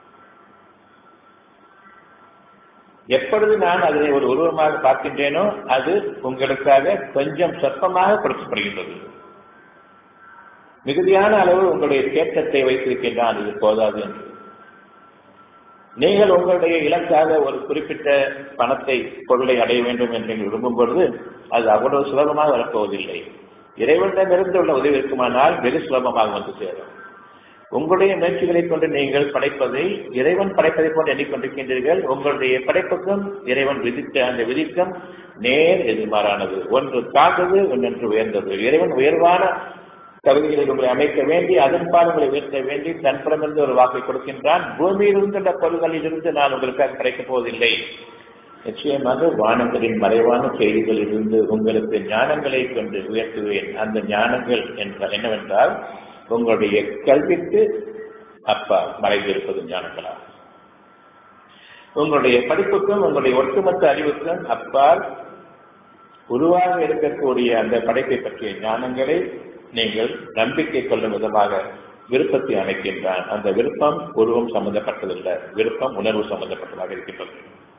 எப்பொழுது நான் அதனை ஒரு உருவமாக பார்க்கின்றேனோ அது உங்களுக்காக கொஞ்சம் சொற்பமாக கொடுக்கப்படுகின்றது மிகுதியான அளவு உங்களுடைய தேட்டத்தை வைத்திருக்கின்றான் இது போதாது என்று நீங்கள் உங்களுடைய இலக்காக ஒரு குறிப்பிட்ட பணத்தை பொருளை அடைய வேண்டும் என்று நீங்கள் விரும்பும் பொழுது அது அவ்வளவு சுலபமாக வரப்போவதில்லை இறைவனிடமிருந்து உள்ள உதவி இருக்குமானால் வெகு சுலபமாக வந்து சேரும் உங்களுடைய முயற்சிகளை கொண்டு நீங்கள் படைப்பதை இறைவன் படைப்பதை போன்று எண்ணிக்கொண்டிருக்கின்றீர்கள் உங்களுடைய படைப்புக்கும் இறைவன் விதித்த அந்த விதிக்கும் நேர் எதிர்மாறானது ஒன்று தாழ்ந்தது ஒன்றொன்று உயர்ந்தது இறைவன் உயர்வான தகுதிகளை உங்களை அமைக்க வேண்டி அதன் பால் உங்களை உயர்த்த வேண்டி தன்புறமிருந்து ஒரு வாக்கை கொடுக்கின்றான் பூமியில் இருந்துள்ள பொருள்களில் இருந்து நான் உங்களுக்காக கிடைக்கப் போவதில்லை நிச்சயமாக வானங்களின் மறைவான செய்திகளில் இருந்து உங்களுக்கு ஞானங்களை கொண்டு உயர்த்துவேன் அந்த ஞானங்கள் என்ற என்னவென்றால் உங்களுடைய கல்விக்கு அப்பா மறைந்திருப்பது ஞானங்களா உங்களுடைய படிப்புக்கும் உங்களுடைய ஒட்டுமொத்த அறிவுக்கும் அப்பால் உருவாக இருக்கக்கூடிய அந்த படைப்பை பற்றிய ஞானங்களை நீங்கள் நம்பிக்கை கொள்ளும் விதமாக விருப்பத்தை அமைக்கின்றான் அந்த விருப்பம் உருவம் சம்பந்தப்பட்டதல்ல விருப்பம் உணர்வு சம்பந்தப்பட்டதாக இருக்கின்றது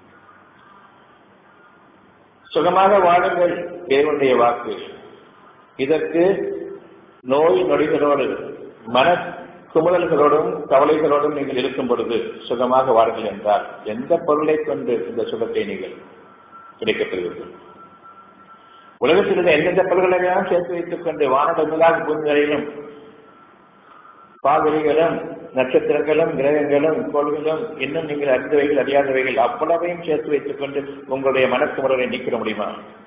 சுகமாக வாழுங்கள் தேவனுடைய வாக்கு இதற்கு நோய் நொடிகளோடு மன குமுறல்களோடும் கவலைகளோடும் நீங்கள் இருக்கும் பொழுது சுகமாக வாருங்கள் என்றால் எந்த பொருளை கொண்டு இந்த சுகத்தை நீங்கள் கிடைக்கப் பெறுவீர்கள் உலகத்தில் இருந்த எந்தெந்த பொருள்களையெல்லாம் சேர்த்து வைத்துக் கொண்டு வானட முதலாக பூமி வரையிலும் பால்வெளிகளும் நட்சத்திரங்களும் கிரகங்களும் கோள்களும் இன்னும் நீங்கள் அறிந்தவைகள் அறியாதவைகள் அவ்வளவையும் சேர்த்து வைத்துக் கொண்டு உங்களுடைய மனக்குமுறலை நீக்கிட முடியுமா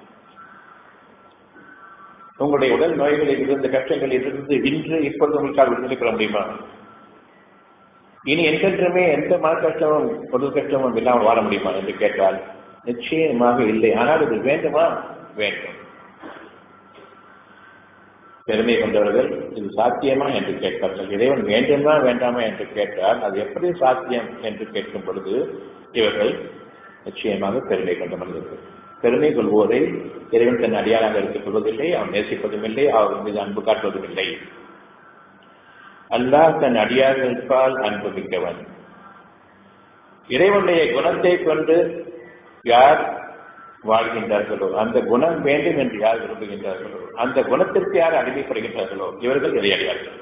உங்களுடைய உடல் நோய்களில் இருந்து கஷ்டங்களில் இருந்து இன்று இப்பொழுது உங்களுக்காக விடுதலை பெற முடியுமா இனி என்றென்றுமே எந்த மன கஷ்டமும் பொருள் கஷ்டமும் இல்லாமல் வாழ முடியுமா என்று கேட்டால் நிச்சயமாக இல்லை ஆனால் இது வேண்டுமா வேண்டும் பெருமை கொண்டவர்கள் இது சாத்தியமா என்று கேட்பார்கள் இறைவன் வேண்டுமா வேண்டாமா என்று கேட்டால் அது எப்படி சாத்தியம் என்று கேட்கும் பொழுது இவர்கள் நிச்சயமாக பெருமை கொண்ட மனிதர்கள் பெருமை கொள்வோரை இறைவன் தன் அடியாராக எடுத்துக் கொள்வதில்லை அவன் நேசிப்பதும் இல்லை அவர் மீது அன்பு காட்டுவதும் இல்லை அல்லாஹ் தன் அடியார்களுக்கால் அன்பு மிக்கவன் இறைவனுடைய குணத்தை கொண்டு யார் வாழ்கின்றார்களோ அந்த குணம் வேண்டும் என்று யார் விரும்புகின்றார்களோ அந்த குணத்திற்கு யார் அடிமைப்படுகின்றார்களோ இவர்கள் இறையடியார்கள்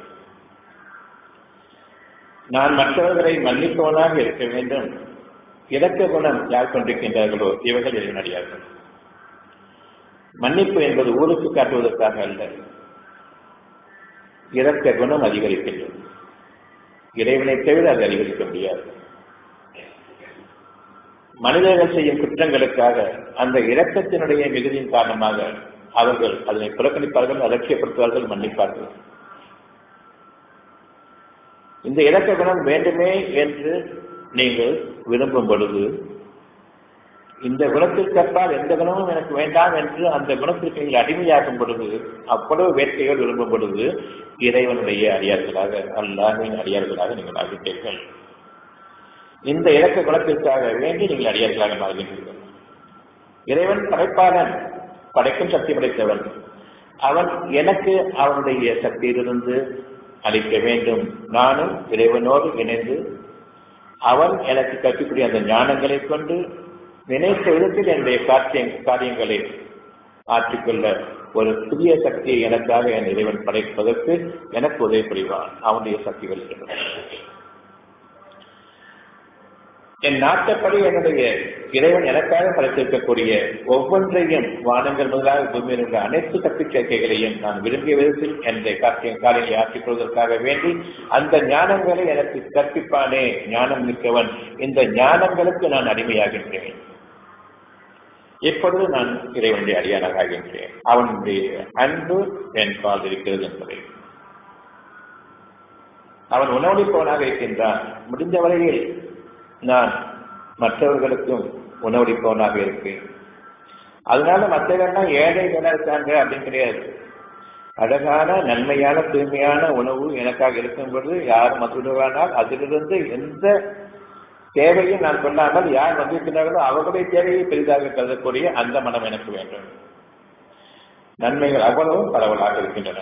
நான் மற்றவர்களை மன்னிப்பவனாக இருக்க வேண்டும் இறக்க குணம் யார் கொண்டிருக்கின்றார்களோ இவர்கள் இறைவனடியார்கள் மன்னிப்பு என்பது ஊருக்கு காட்டுவதற்காக அல்ல இறக்க குணம் அதிகரிக்கின்றது இறைவனை தவிர அது அதிகரிக்க முடியாது மனிதர்கள் செய்யும் குற்றங்களுக்காக அந்த இரக்கத்தினுடைய மிகுதியின் காரணமாக அவர்கள் அதனை புறக்கணிப்பார்கள் அலட்சியப்படுத்துவார்கள் மன்னிப்பார்கள் இந்த இறக்க குணம் வேண்டுமே என்று நீங்கள் விரும்பும் பொழுது இந்த குணத்திற்கு அப்பால் எந்த குணமும் எனக்கு வேண்டாம் என்று அந்த குணத்திற்கு நீங்கள் அடிமையாகும் பொழுது அவ்வளவு வேட்கைகள் விரும்பும் பொழுது இறைவனுடைய அடியார்களாக அல்லாஹின் அடியார்களாக நீங்கள் ஆகிட்டீர்கள் இந்த இலக்க குணத்திற்காக வேண்டி நீங்கள் அடியார்களாக மாறுகின்றீர்கள் இறைவன் படைப்பாளன் படைக்கும் சக்தி படைத்தவன் அவன் எனக்கு அவனுடைய சக்தியிலிருந்து அளிக்க வேண்டும் நானும் இறைவனோடு இணைந்து அவன் எனக்கு கற்பிக்கூடிய அந்த ஞானங்களை கொண்டு நினைத்த விதத்தில் என்னுடைய காரிய காரியங்களை ஆற்றிக்கொள்ள ஒரு புதிய சக்தியை எனக்காக என் இறைவன் படைப்பதற்கு எனக்கு உதவி புரிவான் அவனுடைய சக்திகள் இருக்கின்றன என் நாட்டப்படி என்னுடைய இறைவன் எனக்காக படைத்திருக்கக்கூடிய ஒவ்வொன்றையும் வானங்கள் முதலாக பூமியில் உள்ள அனைத்து சக்தி சேர்க்கைகளையும் நான் விரும்பிய விதத்தில் என்னுடைய காற்றிய காரியங்களை ஆற்றிக் கொள்வதற்காக வேண்டி அந்த ஞானங்களை எனக்கு கற்பிப்பானே ஞானம் மிக்கவன் இந்த ஞானங்களுக்கு நான் அடிமையாகின்றேன் இப்பொழுது நான் இறைவனுடைய அடியானாக ஆகின்றேன் அவனுடைய அன்பு என் பால் இருக்கிறது என்பதை அவன் உணவளிப்பவனாக இருக்கின்றான் முடிந்த வரையில் நான் மற்றவர்களுக்கும் உணவளிப்பவனாக இருப்பேன் அதனால மற்றவர்கள்லாம் ஏழைகளா இருக்காங்க அப்படின்னு கிடையாது அழகான நன்மையான தூய்மையான உணவு எனக்காக இருக்கும் பொழுது யார் மதுடுவானால் அதிலிருந்து எந்த தேவையும் நான் கொள்ளாமல் யார் வந்திருக்கிறார்களோ அவர்களுடைய தேவையை பெரிதாக கருதக்கூடிய அந்த மனம் எனக்கு வேண்டும் நன்மைகள் அவ்வளவும் பரவலாக இருக்கின்றன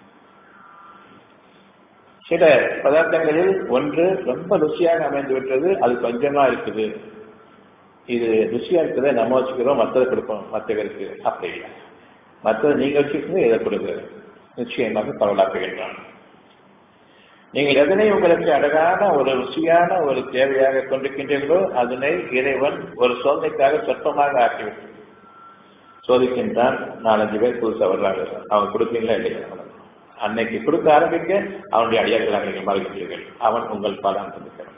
சில பதார்த்தங்களில் ஒன்று ரொம்ப ருசியாக அமைந்து விட்டது அது கொஞ்சமா இருக்குது இது ருசியா இருக்குது நம்ம வச்சுக்கிறோம் மற்றதை கொடுப்போம் மற்றவருக்கு அப்படி இல்லை மற்றது நீங்க வச்சுக்கிறது இதை கொடுங்க நிச்சயமாக பரவலாக்க வேண்டும் நீங்கள் எதனை உங்களுக்கு அழகான ஒரு ருசியான ஒரு தேவையாக கொண்டிருக்கின்றீர்களோ அதனை இறைவன் ஒரு சோதனைக்காக சொற்பமாக ஆக்கிவிட்டு சோதிக்கின்றான் நாலஞ்சு பேர் புதுசாக வர்றாங்க அவன் கொடுப்பீங்களா இல்லையா அன்னைக்கு கொடுக்க ஆரம்பிக்க அவனுடைய அடியார்களாக நீங்கள் மாறுகின்றீர்கள் அவன் உங்கள் பாதான் தந்திருக்கிறான்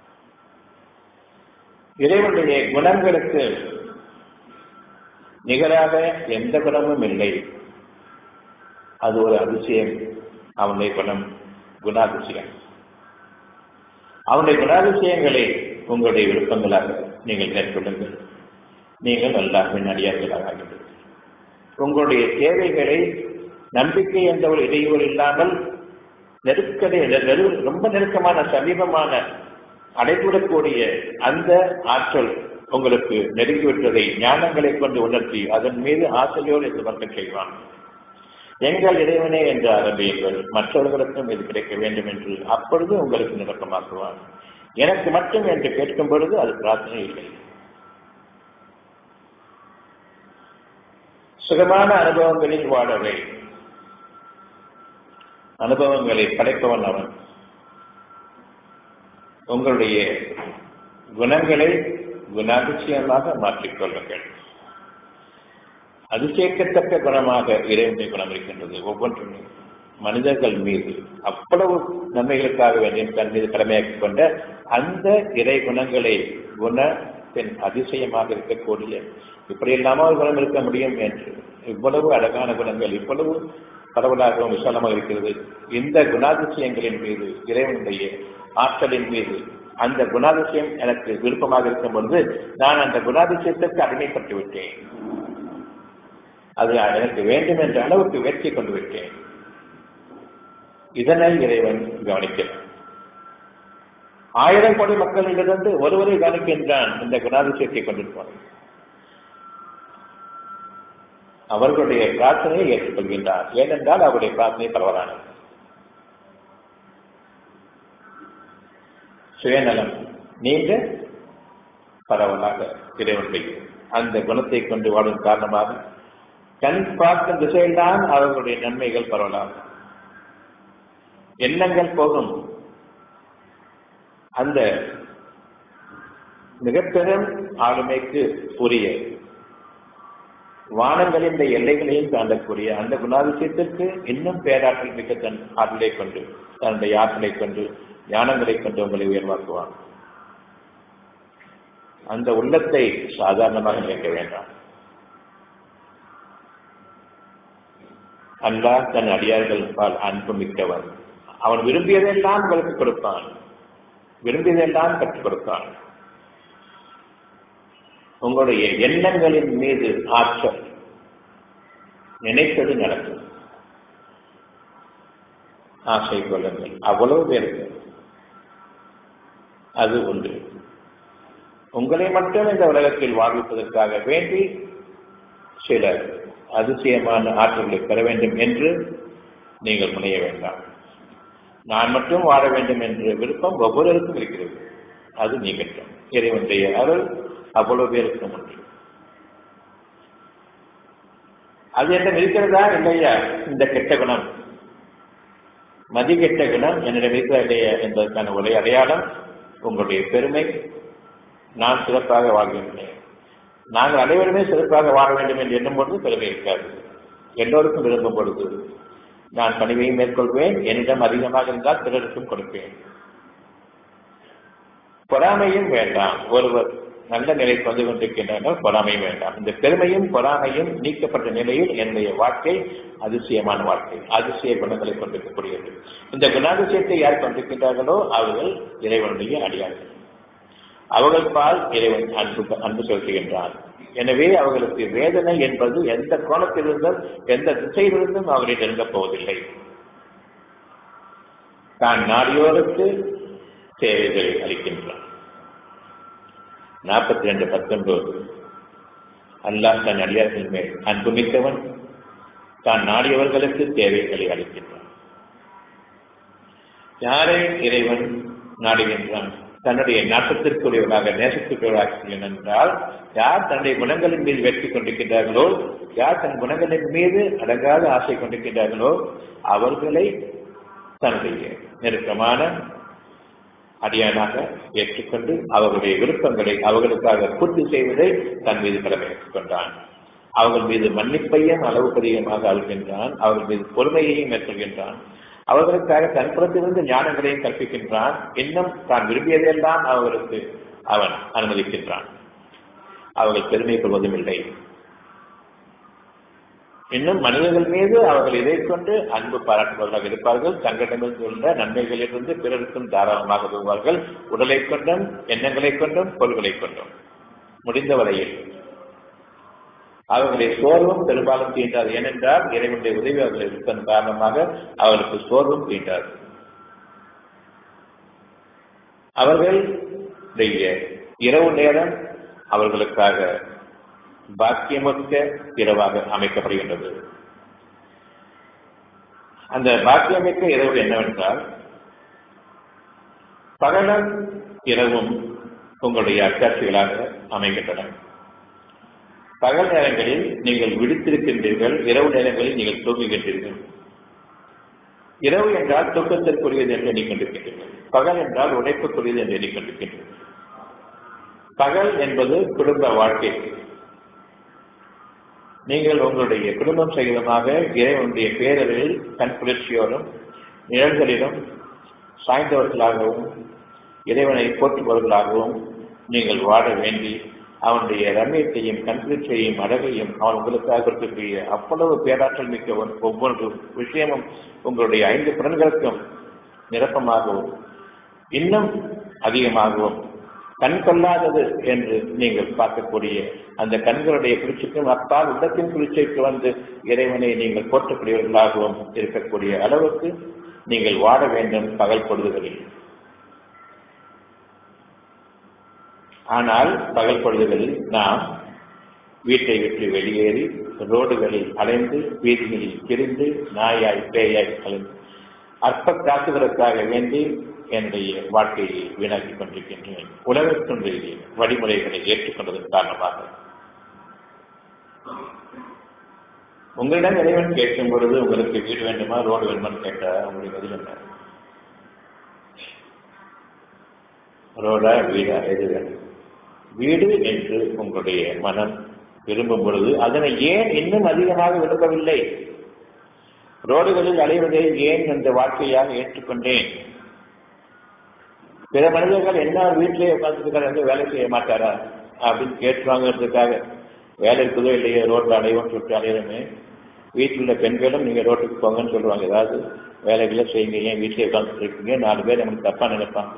இறைவனுடைய குணங்களுக்கு நிகராக எந்த குணமும் இல்லை அது ஒரு அதிசயம் அவனுடைய குணம் குணாதிசயம் அவனுடைய குணாதிசயங்களை உங்களுடைய விருப்பங்களாக நீங்கள் மேற்கொள்ளுங்கள் நீங்கள் அல்லாஹின் அடியார்களாக ஆகின்றீர்கள் உங்களுடைய தேவைகளை நம்பிக்கை என்ற ஒரு இடையூறு இல்லாமல் நெருக்கடி ரொம்ப நெருக்கமான சமீபமான அடைபடக்கூடிய அந்த ஆற்றல் உங்களுக்கு நெருங்கிவிட்டதை ஞானங்களை கொண்டு உணர்த்தி அதன் மீது ஆசையோடு எதிர்பார்க்க செய்வான் எங்கள் இறைவனே என்று ஆரம்பியுங்கள் மற்றவர்களுக்கும் இது கிடைக்க வேண்டும் என்று அப்பொழுது உங்களுக்கு நிரப்பமாக்குவான் எனக்கு மட்டும் என்று கேட்கும் பொழுது அது பிரார்த்தனை இல்லை சுகமான அனுபவங்களில் வாழவை அனுபவங்களை படைப்பவன் அவன் உங்களுடைய குணங்களை குணாதிசயமாக மாற்றிக்கொள்ளுங்கள் அதிசயிக்கத்தக்க குணமாக இறைவனுடைய குணம் இருக்கின்றது ஒவ்வொன்றுமே மனிதர்கள் மீது அவ்வளவு நன்மைகளுக்காக வேண்டிய தன் மீது கடமையாக்கிக் கொண்ட அந்த இறை குணங்களை குணத்தின் அதிசயமாக இருக்கக்கூடிய இப்படி இல்லாமல் குணம் இருக்க முடியும் என்று இவ்வளவு அழகான குணங்கள் இவ்வளவு பரவலாகவும் விசாலமாக இருக்கிறது இந்த குணாதிசயங்களின் மீது இறைவனுடைய ஆற்றலின் மீது அந்த குணாதிசயம் எனக்கு விருப்பமாக இருக்கும் பொழுது நான் அந்த குணாதிசயத்திற்கு அடிமைப்பட்டு விட்டேன் அது எனக்கு வேண்டும் என்ற அளவுக்கு வெற்றி கொண்டு விட்டேன் இதனை இறைவன் கவனிக்கிறான் ஆயிரம் கோடி மக்களிலிருந்து ஒருவரை கவனிக்கின்றான் இந்த குணாதிசயத்தை கொண்டிருப்பான் அவர்களுடைய பிரார்த்தனையை ஏற்றுக்கொள்கின்றார் ஏனென்றால் அவருடைய பிரார்த்தனை பரவலானது சுயநலம் நீங்க பரவலாக இறைவனுடைய அந்த குணத்தை கொண்டு வாழும் காரணமாக கண் பார்க்கும் திசையில்தான் அவர்களுடைய நன்மைகள் பரவலாகும் எண்ணங்கள் போகும் அந்த மிகப்பெரும் ஆளுமைக்கு உரிய வானங்களின் இந்த எல்லைகளையும் தாண்டக்கூடிய அந்த குணாதிசயத்திற்கு இன்னும் பேராற்றல் மிக்க தன் ஆற்றலை கொண்டு தன்னுடைய ஆற்றலை கொண்டு ஞானங்களை கொண்டு உங்களை உயர்வாக்குவான் அந்த உள்ளத்தை சாதாரணமாக நினைக்க வேண்டாம் அல்லாஹ் தன் அடியார்கள் பால் அன்பு மிக்கவன் அவன் விரும்பியதெல்லாம் உங்களுக்கு கொடுப்பான் விரும்பியதெல்லாம் கற்றுக் கொடுப்பான் உங்களுடைய எண்ணங்களின் மீது ஆற்றல் நினைத்தது நடக்கும் ஆசை கொள்ளுங்கள் அவ்வளவு பேருக்கு அது உண்டு உங்களை மட்டும் இந்த உலகத்தில் வாழ்விப்பதற்காக வேண்டி சில அதிசயமான ஆற்றல்களை பெற வேண்டும் என்று நீங்கள் முனைய வேண்டாம் நான் மட்டும் வாழ வேண்டும் என்ற விருப்பம் ஒவ்வொருவருக்கும் இருக்கிறது அது நீங்கட்டும் இறைவனுடைய அருள் அவ்வளவு பேருக்கும் உண்டு அது என்ன இருக்கிறதா இல்லையா இந்த கெட்ட குணம் மதி கெட்ட குணம் என்னிடம் இருக்கிறதா இல்லையா என்பதற்கான ஒரே அடையாளம் உங்களுடைய பெருமை நான் சிறப்பாக வாழ்கின்றேன் நாங்கள் அனைவருமே சிறப்பாக வாழ வேண்டும் என்று எண்ணும் பொழுது பெருமை இருக்காது எல்லோருக்கும் விரும்பும் பொழுது நான் பணிவையும் மேற்கொள்வேன் என்னிடம் அதிகமாக இருந்தால் பிறருக்கும் கொடுப்பேன் பொறாமையும் வேண்டாம் ஒருவர் நல்ல நிலைக்கு வந்து கொண்டிருக்கின்றனர் பொறாமையும் வேண்டாம் இந்த பெருமையும் பொறாமையும் நீக்கப்பட்ட நிலையில் என்னுடைய வாழ்க்கை அதிசயமான வாழ்க்கை அதிசய குணங்களை கொண்டிருக்கக்கூடியது இந்த குணாதிசயத்தை யார் கொண்டிருக்கின்றார்களோ அவர்கள் இறைவனுடைய அடியார்கள் அவர்கள் பால் இறைவன் அன்பு அன்பு செலுத்துகின்றான் எனவே அவர்களுக்கு வேதனை என்பது எந்த கோணத்திலிருந்தும் எந்த திசையிலிருந்தும் அவரை நெருங்கப் போவதில்லை தான் நாடியோருக்கு தேவைகளை அளிக்கின்றான் நாற்பத்தி ரெண்டு பத்தொன்பது அல்லாஹ் தன் அடியார்கள் மேல் அன்புமிக்கவன் தான் நாடியவர்களுக்கு தேவைகளை அளிக்கின்றான் யாரை இறைவன் நாடுகின்றான் தன்னுடைய நாட்டத்திற்குரியவராக நேசத்திற்குரியவராக என்றால் யார் தன்னுடைய குணங்களின் மீது வெற்றி கொண்டிருக்கின்றார்களோ யார் தன் குணங்களின் மீது அடங்காத ஆசை கொண்டிருக்கின்றார்களோ அவர்களை தன்னுடைய நெருக்கமான அடியானாக ஏற்றுக்கொண்டு அவர்களுடைய விருப்பங்களை அவர்களுக்காக பூர்த்தி செய்வதை தன் மீது கடமையாக்கிக் கொண்டான் அவர்கள் மீது மன்னிப்பையும் அளவுக்கு அதிகமாக அழுகின்றான் அவர்கள் மீது பொறுமையையும் மேற்கொள்கின்றான் அவர்களுக்காக தன்புறத்திலிருந்து ஞானங்களையும் கற்பிக்கின்றான் இன்னும் தான் விரும்பியதெல்லாம் அவர்களுக்கு அவன் அனுமதிக்கின்றான் அவர்கள் பெருமை கொள்வதும் இல்லை இன்னும் மனிதர்கள் மீது அவர்கள் இதை கொண்டு அன்பு பாராட்டுபவர்களாக இருப்பார்கள் தங்களிடமிருந்து உள்ள நன்மைகளிலிருந்து பிறருக்கும் தாராளமாக வருவார்கள் உடலை கொண்டும் எண்ணங்களை கொண்டும் பொருள்களை கொண்டும் முடிந்த வரையில் அவர்களை சோர்வும் பெரும்பாலும் தீண்டாது ஏனென்றால் இறைவனுடைய உதவி அவர்கள் இருப்பதன் காரணமாக அவர்களுக்கு சோர்வும் தீண்டாது அவர்களுடைய இரவு நேரம் அவர்களுக்காக பாக்கியமொத்த இரவாக அமைக்கப்படுகின்றது அந்த பாக்கியமிக்க இரவு என்னவென்றால் பகலும் இரவும் உங்களுடைய அத்தாட்சிகளாக அமைகின்றன பகல் நேரங்களில் நீங்கள் விடுத்திருக்கின்றீர்கள் இரவு நேரங்களில் நீங்கள் தூங்குகின்றீர்கள் இரவு என்றால் தூக்கத்திற்குரியது என்று எண்ணிக்கொண்டிருக்கின்றீர்கள் பகல் என்றால் உழைப்புக்குரியது என்று எண்ணிக்கொண்டிருக்கின்றீர்கள் பகல் என்பது குடும்ப வாழ்க்கை நீங்கள் உங்களுடைய குடும்பம் சகிதமாக இறைவனுடைய பேரலில் கண் குளிர்ச்சியோடும் நிழல்களிலும் சாய்ந்தவர்களாகவும் இறைவனை போற்றுபவர்களாகவும் நீங்கள் வாழ வேண்டி அவனுடைய ரம்யத்தையும் கண்குளிர்ச்சியையும் அழகையும் அவன் உங்களுக்காக இருக்கக்கூடிய அவ்வளவு பேராற்றல் மிக்க ஒவ்வொரு விஷயமும் உங்களுடைய ஐந்து புலன்களுக்கும் நிரப்பமாகவும் இன்னும் அதிகமாகவும் கண் கொள்ளாதது என்று நீங்கள் பார்க்கக்கூடிய அந்த கண்களுடைய குளிர்ச்சிக்கும் அப்பால் உள்ளத்தின் குளிர்ச்சிக்கு வந்து இறைவனை நீங்கள் போற்றக்கூடியவர்களாகவும் இருக்கக்கூடிய அளவுக்கு நீங்கள் வாழ வேண்டும் பகல் பொழுதுகளில் ஆனால் பகல் பொழுதுகளில் நாம் வீட்டை விட்டு வெளியேறி ரோடுகளில் அலைந்து வீதிகளில் திரிந்து நாயாய் பேயாய் அலைந்து அற்ப காசுகளுக்காக வேண்டி என்னுடைய வாழ்க்கையை வீணாக்கிக் கொண்டிருக்கின்றேன் உலகத்தினுடைய வழிமுறைகளை ஏற்றுக்கொண்டதன் காரணமாக உங்களிடம் இறைவன் கேட்கும் பொழுது உங்களுக்கு வீடு வேண்டுமா ரோடு வேண்டுமான்னு கேட்டா உங்களுடைய பதில் என்ன ரோடா வீடா எது வேண்டும் வீடு என்று உங்களுடைய மனம் விரும்பும் பொழுது அதனை ஏன் இன்னும் அதிகமாக விரும்பவில்லை ரோடுகளில் அலைவதை ஏன் என்ற வாழ்க்கையாக ஏற்றுக்கொண்டேன் பிற மனிதர்கள் என்ன வீட்டிலே உட்கார்ந்துருக்காரு வேலை செய்ய மாட்டாரா அப்படின்னு கேட்டுவாங்கிறதுக்காக வேலை இருக்குதோ இல்லையோ ரோட்டில் அலைவோம் சொல்லிட்டு அலையிறமே வீட்டில் உள்ள பெண்களும் நீங்கள் ரோட்டுக்கு போங்கன்னு சொல்லுவாங்க ஏதாவது வேலைகளை செய்யுங்க ஏன் வீட்டிலே உட்காந்துட்டு இருக்கீங்க நாலு பேர் நமக்கு தப்பா நினைப்பாங்க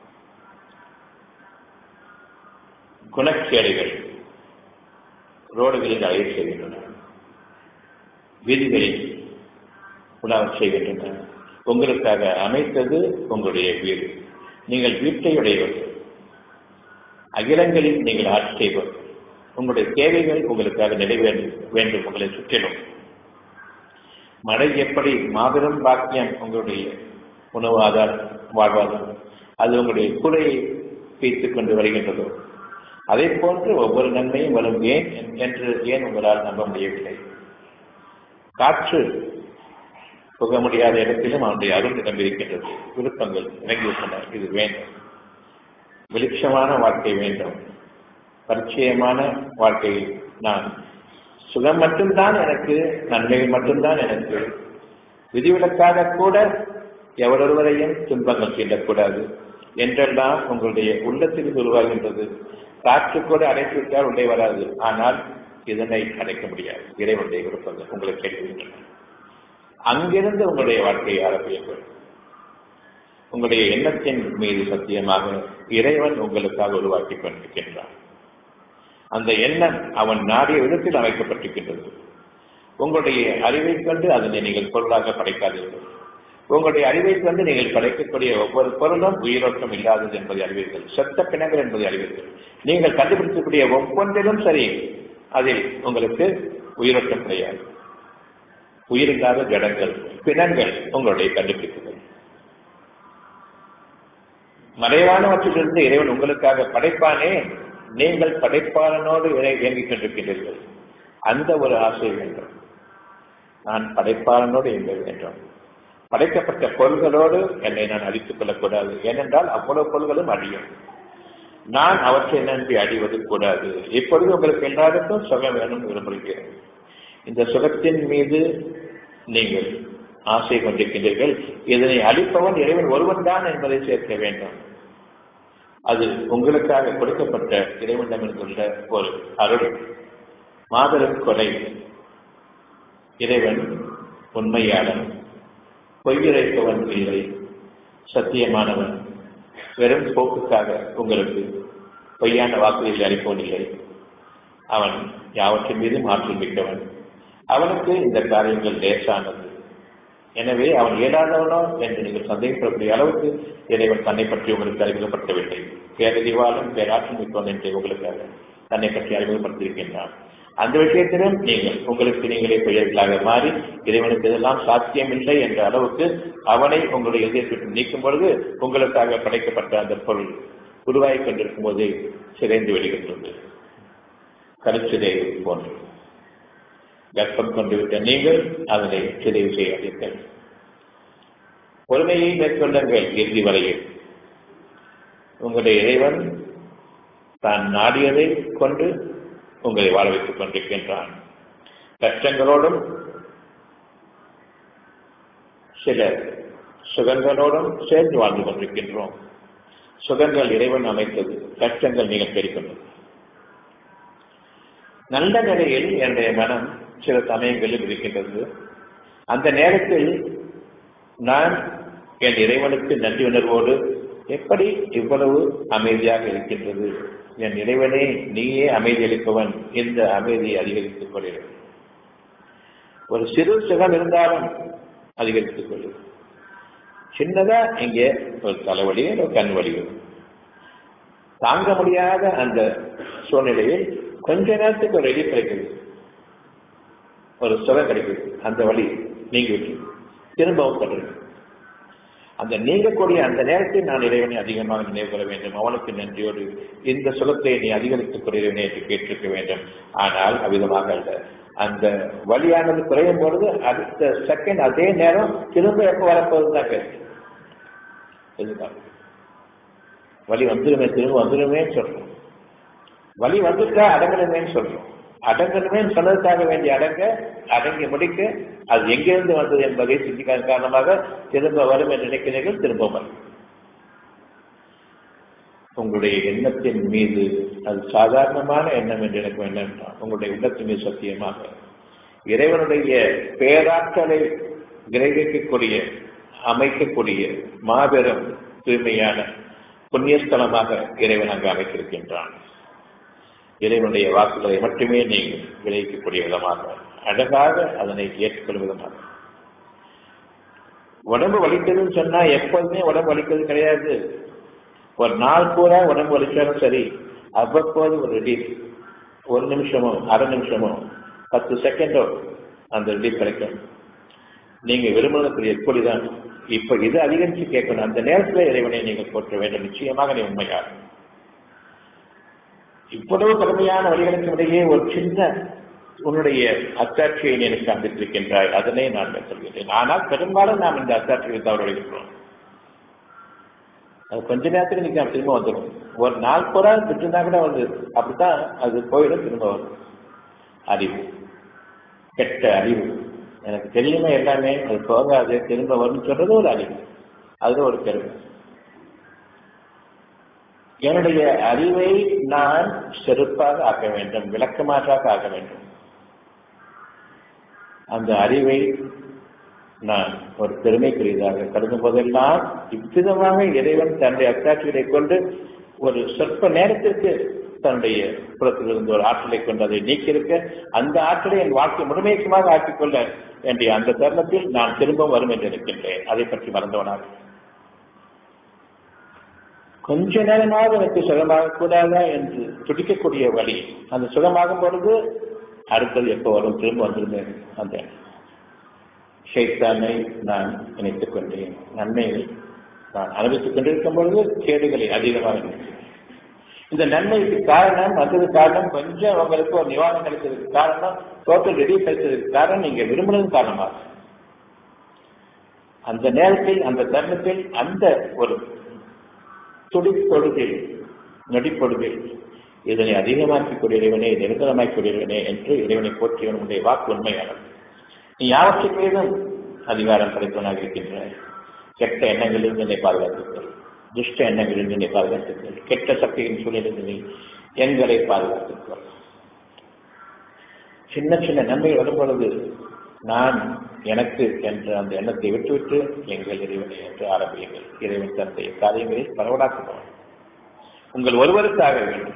குணச்சேரிகள் ரோடுகளில் அலைய செய்கின்றன வீதிகளில் உணவு செய்கின்றன உங்களுக்காக அமைத்தது உங்களுடைய வீடு நீங்கள் வீட்டை உடையவர்கள் அகிலங்களில் நீங்கள் ஆட்சி செய்வர் உங்களுடைய தேவைகள் உங்களுக்காக நிறைவேற வேண்டும் உங்களை சுற்றிலும் மழை எப்படி மாபெரும் பாக்கியம் உங்களுடைய உணவு ஆதாரம் வாழ்வாதாரம் அது உங்களுடைய கூரையை பீத்துக் கொண்டு வருகின்றதோ அதே போன்று ஒவ்வொரு நன்மையும் வரும் ஏன் என்று ஏன் உங்களால் நம்ப முடியவில்லை காற்று புக முடியாத இடத்திலும் அவனுடைய அருள் நிரம்பியிருக்கின்றது விருப்பங்கள் இறங்கிவிட்டன இது வேண்டும் வெளிச்சமான வாழ்க்கை வேண்டும் பரிச்சயமான வாழ்க்கையில் நான் சுகம் மட்டும்தான் எனக்கு நன்மைகள் மட்டும்தான் எனக்கு விதிவிலக்காக கூட எவரொருவரையும் துன்பங்கள் தீண்டக்கூடாது என்றெல்லாம் உங்களுடைய உள்ளத்தில் உருவாகின்றது காற்று கூட அடைத்துவிட்டால் உள்ளே வராது ஆனால் இதனை அடைக்க முடியாது இறைவனுடைய விருப்பங்கள் உங்களுக்கு கேட்கின்றன அங்கிருந்து உங்களுடைய வாழ்க்கையை ஆரம்பியுங்கள் உங்களுடைய எண்ணத்தின் மீது சத்தியமாக இறைவன் உங்களுக்காக உருவாக்கி கொண்டிருக்கின்றான் அந்த எண்ணம் அவன் நாடிய விதத்தில் அமைக்கப்பட்டிருக்கின்றது உங்களுடைய அறிவை கொண்டு அதனை நீங்கள் பொருளாக படைக்காதீர்கள் உங்களுடைய அறிவை கொண்டு நீங்கள் படைக்கக்கூடிய ஒவ்வொரு பொருளும் உயிரோட்டம் இல்லாதது என்பதை அறிவீர்கள் செத்த பிணங்கள் என்பதை அறிவீர்கள் நீங்கள் கண்டுபிடிக்கக்கூடிய ஒவ்வொன்றிலும் சரி அதில் உங்களுக்கு உயிரோட்டம் கிடையாது உயிரில்லாத ஜடங்கள் பிணங்கள் உங்களுடைய கண்டுபிடிப்புகள் மறைவானவற்றிலிருந்து இறைவன் உங்களுக்காக படைப்பானே நீங்கள் படைப்பாளனோடு இயங்கிக் கொண்டிருக்கிறீர்கள் அந்த ஒரு ஆசை வேண்டும் நான் படைப்பாளனோடு இயங்க வேண்டும் படைக்கப்பட்ட பொருள்களோடு என்னை நான் அழித்துக் கொள்ளக்கூடாது ஏனென்றால் அவ்வளவு பொருள்களும் அழியும் நான் அவற்றை நம்பி அழிவது கூடாது இப்பொழுது உங்களுக்கு எல்லாருக்கும் சுகம் வேணும் விரும்புகிறேன் இந்த சுகத்தின் மீது நீங்கள் ஆசை கொண்டிருக்கின்றீர்கள் இதனை அளிப்பவன் இறைவன் ஒருவன் தான் என்பதை சேர்க்க வேண்டும் அது உங்களுக்காக கொடுக்கப்பட்ட இறைவனிடமிருந்துள்ள ஒரு அருள் மாபெரும் கொலை இறைவன் உண்மையாளன் பொய்யுரைப்பவன் இல்லை சத்தியமானவன் வெறும் போக்குக்காக உங்களுக்கு பொய்யான வாக்குறுதிகளை அளிப்பவன் இல்லை அவன் யாவற்றின் மீது மாற்றி மிக்கவன் அவனுக்கு இந்த காரியங்கள் லேசானது எனவே அவன் இயலாதவனோ என்று நீங்கள் சந்தேகப்படக்கூடிய அளவுக்கு இறைவன் தன்னை பற்றி உங்களுக்கு அறிமுகப்படுத்தவில்லை பேரறிவாலும் பேராற்றல் மிக்கவன் என்று உங்களுக்காக தன்னை பற்றி அறிமுகப்படுத்தியிருக்கின்றான் அந்த விஷயத்திலும் நீங்கள் உங்களுக்கு நீங்களே பெயர்களாக மாறி இறைவனுக்கு இதெல்லாம் சாத்தியமில்லை என்ற அளவுக்கு அவனை உங்களுடைய இதயத்திற்கு நீக்கும் பொழுது உங்களுக்காக படைக்கப்பட்ட அந்த பொருள் உருவாகி கொண்டிருக்கும் போது சிதைந்து விடுகின்றது கருச்சிதை போன்று கர்ப்பம் கொண்டுவிட்ட நீங்கள் அதனை சிதைவு செய்யாதீர்கள் பொறுமையை மேற்கொள்ளுங்கள் இறுதி வரையில் உங்களுடைய இறைவன் தான் நாடியதை கொண்டு உங்களை வாழ வைத்துக் கொண்டிருக்கின்றான் கஷ்டங்களோடும் சில சுகங்களோடும் சேர்ந்து வாழ்ந்து கொண்டிருக்கின்றோம் சுகங்கள் இறைவன் அமைத்தது கஷ்டங்கள் நீங்கள் பெருக்கின்றது நல்ல நிலையில் என்னுடைய மனம் சில சமயங்களில் இருக்கின்றது அந்த நேரத்தில் நான் என் இறைவனுக்கு நன்றி உணர்வோடு எப்படி இவ்வளவு அமைதியாக இருக்கின்றது என் இறைவனே நீயே அமைதி அளிப்பவன் இந்த அமைதியை அதிகரித்துக் கொள்கிறேன் ஒரு சிறு சுகம் இருந்தாலும் அதிகரித்துக் கொள்ளும் சின்னதா இங்கே ஒரு தலைவலி ஒரு கண் வலி தாங்க முடியாத அந்த சூழ்நிலையில் கொஞ்ச நேரத்துக்கு ஒரு எலி கிடைக்குது ஒரு சுகம் கிடைக்குது அந்த வழி நீங்கிவிட்டு திரும்பவும் தொடரும் அந்த நீங்கக்கூடிய அந்த நேரத்தில் நான் இறைவனை அதிகமாக நினைவு கொள்ள வேண்டும் அவனுக்கு நன்றியோடு இந்த சுகத்தை நீ அதிகரித்துக் கொள்கிறவனே என்று கேட்டிருக்க வேண்டும் ஆனால் அவ்விதமாக அல்ல அந்த வழியானது குறையும் பொழுது அடுத்த செகண்ட் அதே நேரம் திரும்ப எப்போ வரப்போகுது தான் கேள்வி இதுதான் வழி வந்துருமே திரும்ப வந்துருமே சொல்றோம் வழி வந்துட்டா அடங்கணுமேன்னு சொல்றோம் அடங்கணுமே சொன்னதுக்காக வேண்டிய அடங்க அடங்கி முடிக்க அது எங்கிருந்து வந்தது என்பதை சிந்திக்காத காரணமாக திரும்ப வரும் என்று நினைக்கிறீர்கள் திரும்ப வரும் உங்களுடைய எண்ணத்தின் மீது அது சாதாரணமான எண்ணம் என்று எனக்கு என்னென்றால் உங்களுடைய உள்ளத்தின் மீது சத்தியமாக இறைவனுடைய பேராற்றலை கிரகிக்கக்கூடிய அமைக்கக்கூடிய மாபெரும் தூய்மையான புண்ணியஸ்தலமாக இறைவன் அங்கு அமைத்திருக்கின்றான் இறைவனுடைய வாக்குகளை மட்டுமே நீங்கள் விளைவிக்கக்கூடிய விதமாக அழகாக அதனை ஏற்றுக்கொள்ளும் விதமாக உடம்பு வலிக்குதுன்னு சொன்னா எப்போதுமே உடம்பு வலிக்கிறது கிடையாது ஒரு நாள் பூரா உடம்பு வலிச்சாலும் சரி அவ்வப்போது ஒரு ரிலீஃப் ஒரு நிமிஷமோ அரை நிமிஷமோ பத்து செகண்டோ அந்த ரிலீஃப் கிடைக்கும் நீங்க விரும்பக்கூடிய எப்படிதான் இப்ப இது அதிகரிச்சு கேட்கணும் அந்த நேரத்தில் இறைவனை நீங்கள் போற்ற வேண்டும் நிச்சயமாக நீ உண்மையாக இவ்வளவு கடுமையான வழிகளுக்கு இடையே ஒரு சின்ன உன்னுடைய அத்தாட்சியை நீ எனக்கு காண்பித்திருக்கின்றாய் அதனை நான் சொல்கிறேன் ஆனால் பெரும்பாலும் நாம் இந்த அத்தாட்சியை தவறடைகிறோம் அது கொஞ்ச நேரத்துக்கு நீங்க திரும்ப வந்துடும் ஒரு நாள் பூரா விட்டுருந்தா கூட வந்து அப்படித்தான் அது போயிடும் திரும்ப வரும் அறிவு கெட்ட அறிவு எனக்கு தெரியுமே எல்லாமே அது போகாது திரும்ப வரும்னு சொல்றது ஒரு அறிவு அது ஒரு பெருமை என்னுடைய அறிவை நான் செருப்பாக ஆக்க வேண்டும் விளக்கமாற்றாக ஆக்க வேண்டும் அந்த அறிவை நான் ஒரு பெருமைக்குரியதாக கருதும் போதெல்லாம் இவ்விதமாக இறைவன் தன்னுடைய அத்தாட்சிகளை கொண்டு ஒரு சொற்ப நேரத்திற்கு தன்னுடைய புறத்திலிருந்து ஒரு ஆற்றலை கொண்டு அதை நீக்கியிருக்க அந்த ஆற்றலை என் வாழ்க்கை முழுமைக்குமாக ஆக்கிக்கொள்ள வேண்டிய அந்த தருணத்தில் நான் திரும்பவும் வரும் என்று இருக்கின்றேன் அதை பற்றி மறந்தவனாக கொஞ்ச நேரமாக எனக்கு சுகமாக கூடாதா என்று துடிக்கக்கூடிய வழி அந்த சுகமாகும் பொழுது அடுத்தது எப்போ வரும் திரும்ப வந்துருந்தேன் அந்த ஷைத்தானை நான் நினைத்துக் கொண்டேன் நன்மையை நான் அனுபவித்துக் கொண்டிருக்கும் பொழுது கேடுகளை அதிகமாக நினைத்தேன் இந்த நன்மைக்கு காரணம் வந்தது காரணம் கொஞ்சம் உங்களுக்கு ஒரு நிவாரணம் கிடைத்ததுக்கு காரணம் டோட்டல் ரிலீஃப் கிடைத்ததுக்கு காரணம் நீங்க விரும்பினது காரணமாக அந்த நேரத்தில் அந்த தருணத்தில் அந்த ஒரு துடிப்பொழுதில் நொடிப்பொழுதில் இதனை அதிகமாக்கக்கூடிய இறைவனே நிரந்தரமாக்கக்கூடிய இறைவனே என்று இறைவனை போற்றியவனுடைய வாக்கு உண்மையானது நீ யாவற்றின் மீதும் அதிகாரம் படைத்தவனாக இருக்கின்றாய் கெட்ட எண்ணங்களிலிருந்து என்னை பாதுகாத்துக்கள் துஷ்ட எண்ணங்களிலிருந்து என்னை பாதுகாத்துக்கள் கெட்ட சக்தியின் சூழலிருந்து நீ எண்களை பாதுகாத்துக்கள் சின்ன சின்ன நன்மை வரும் பொழுது நான் எனக்கு என்ற அந்த எண்ணத்தை விட்டுவிட்டு எங்கள் இறைவனை என்று ஆரம்பியுங்கள் இறைவன் தன்னுடைய காரியங்களை பரவலாக்குபவன் உங்கள் ஒருவருக்காக வேண்டும்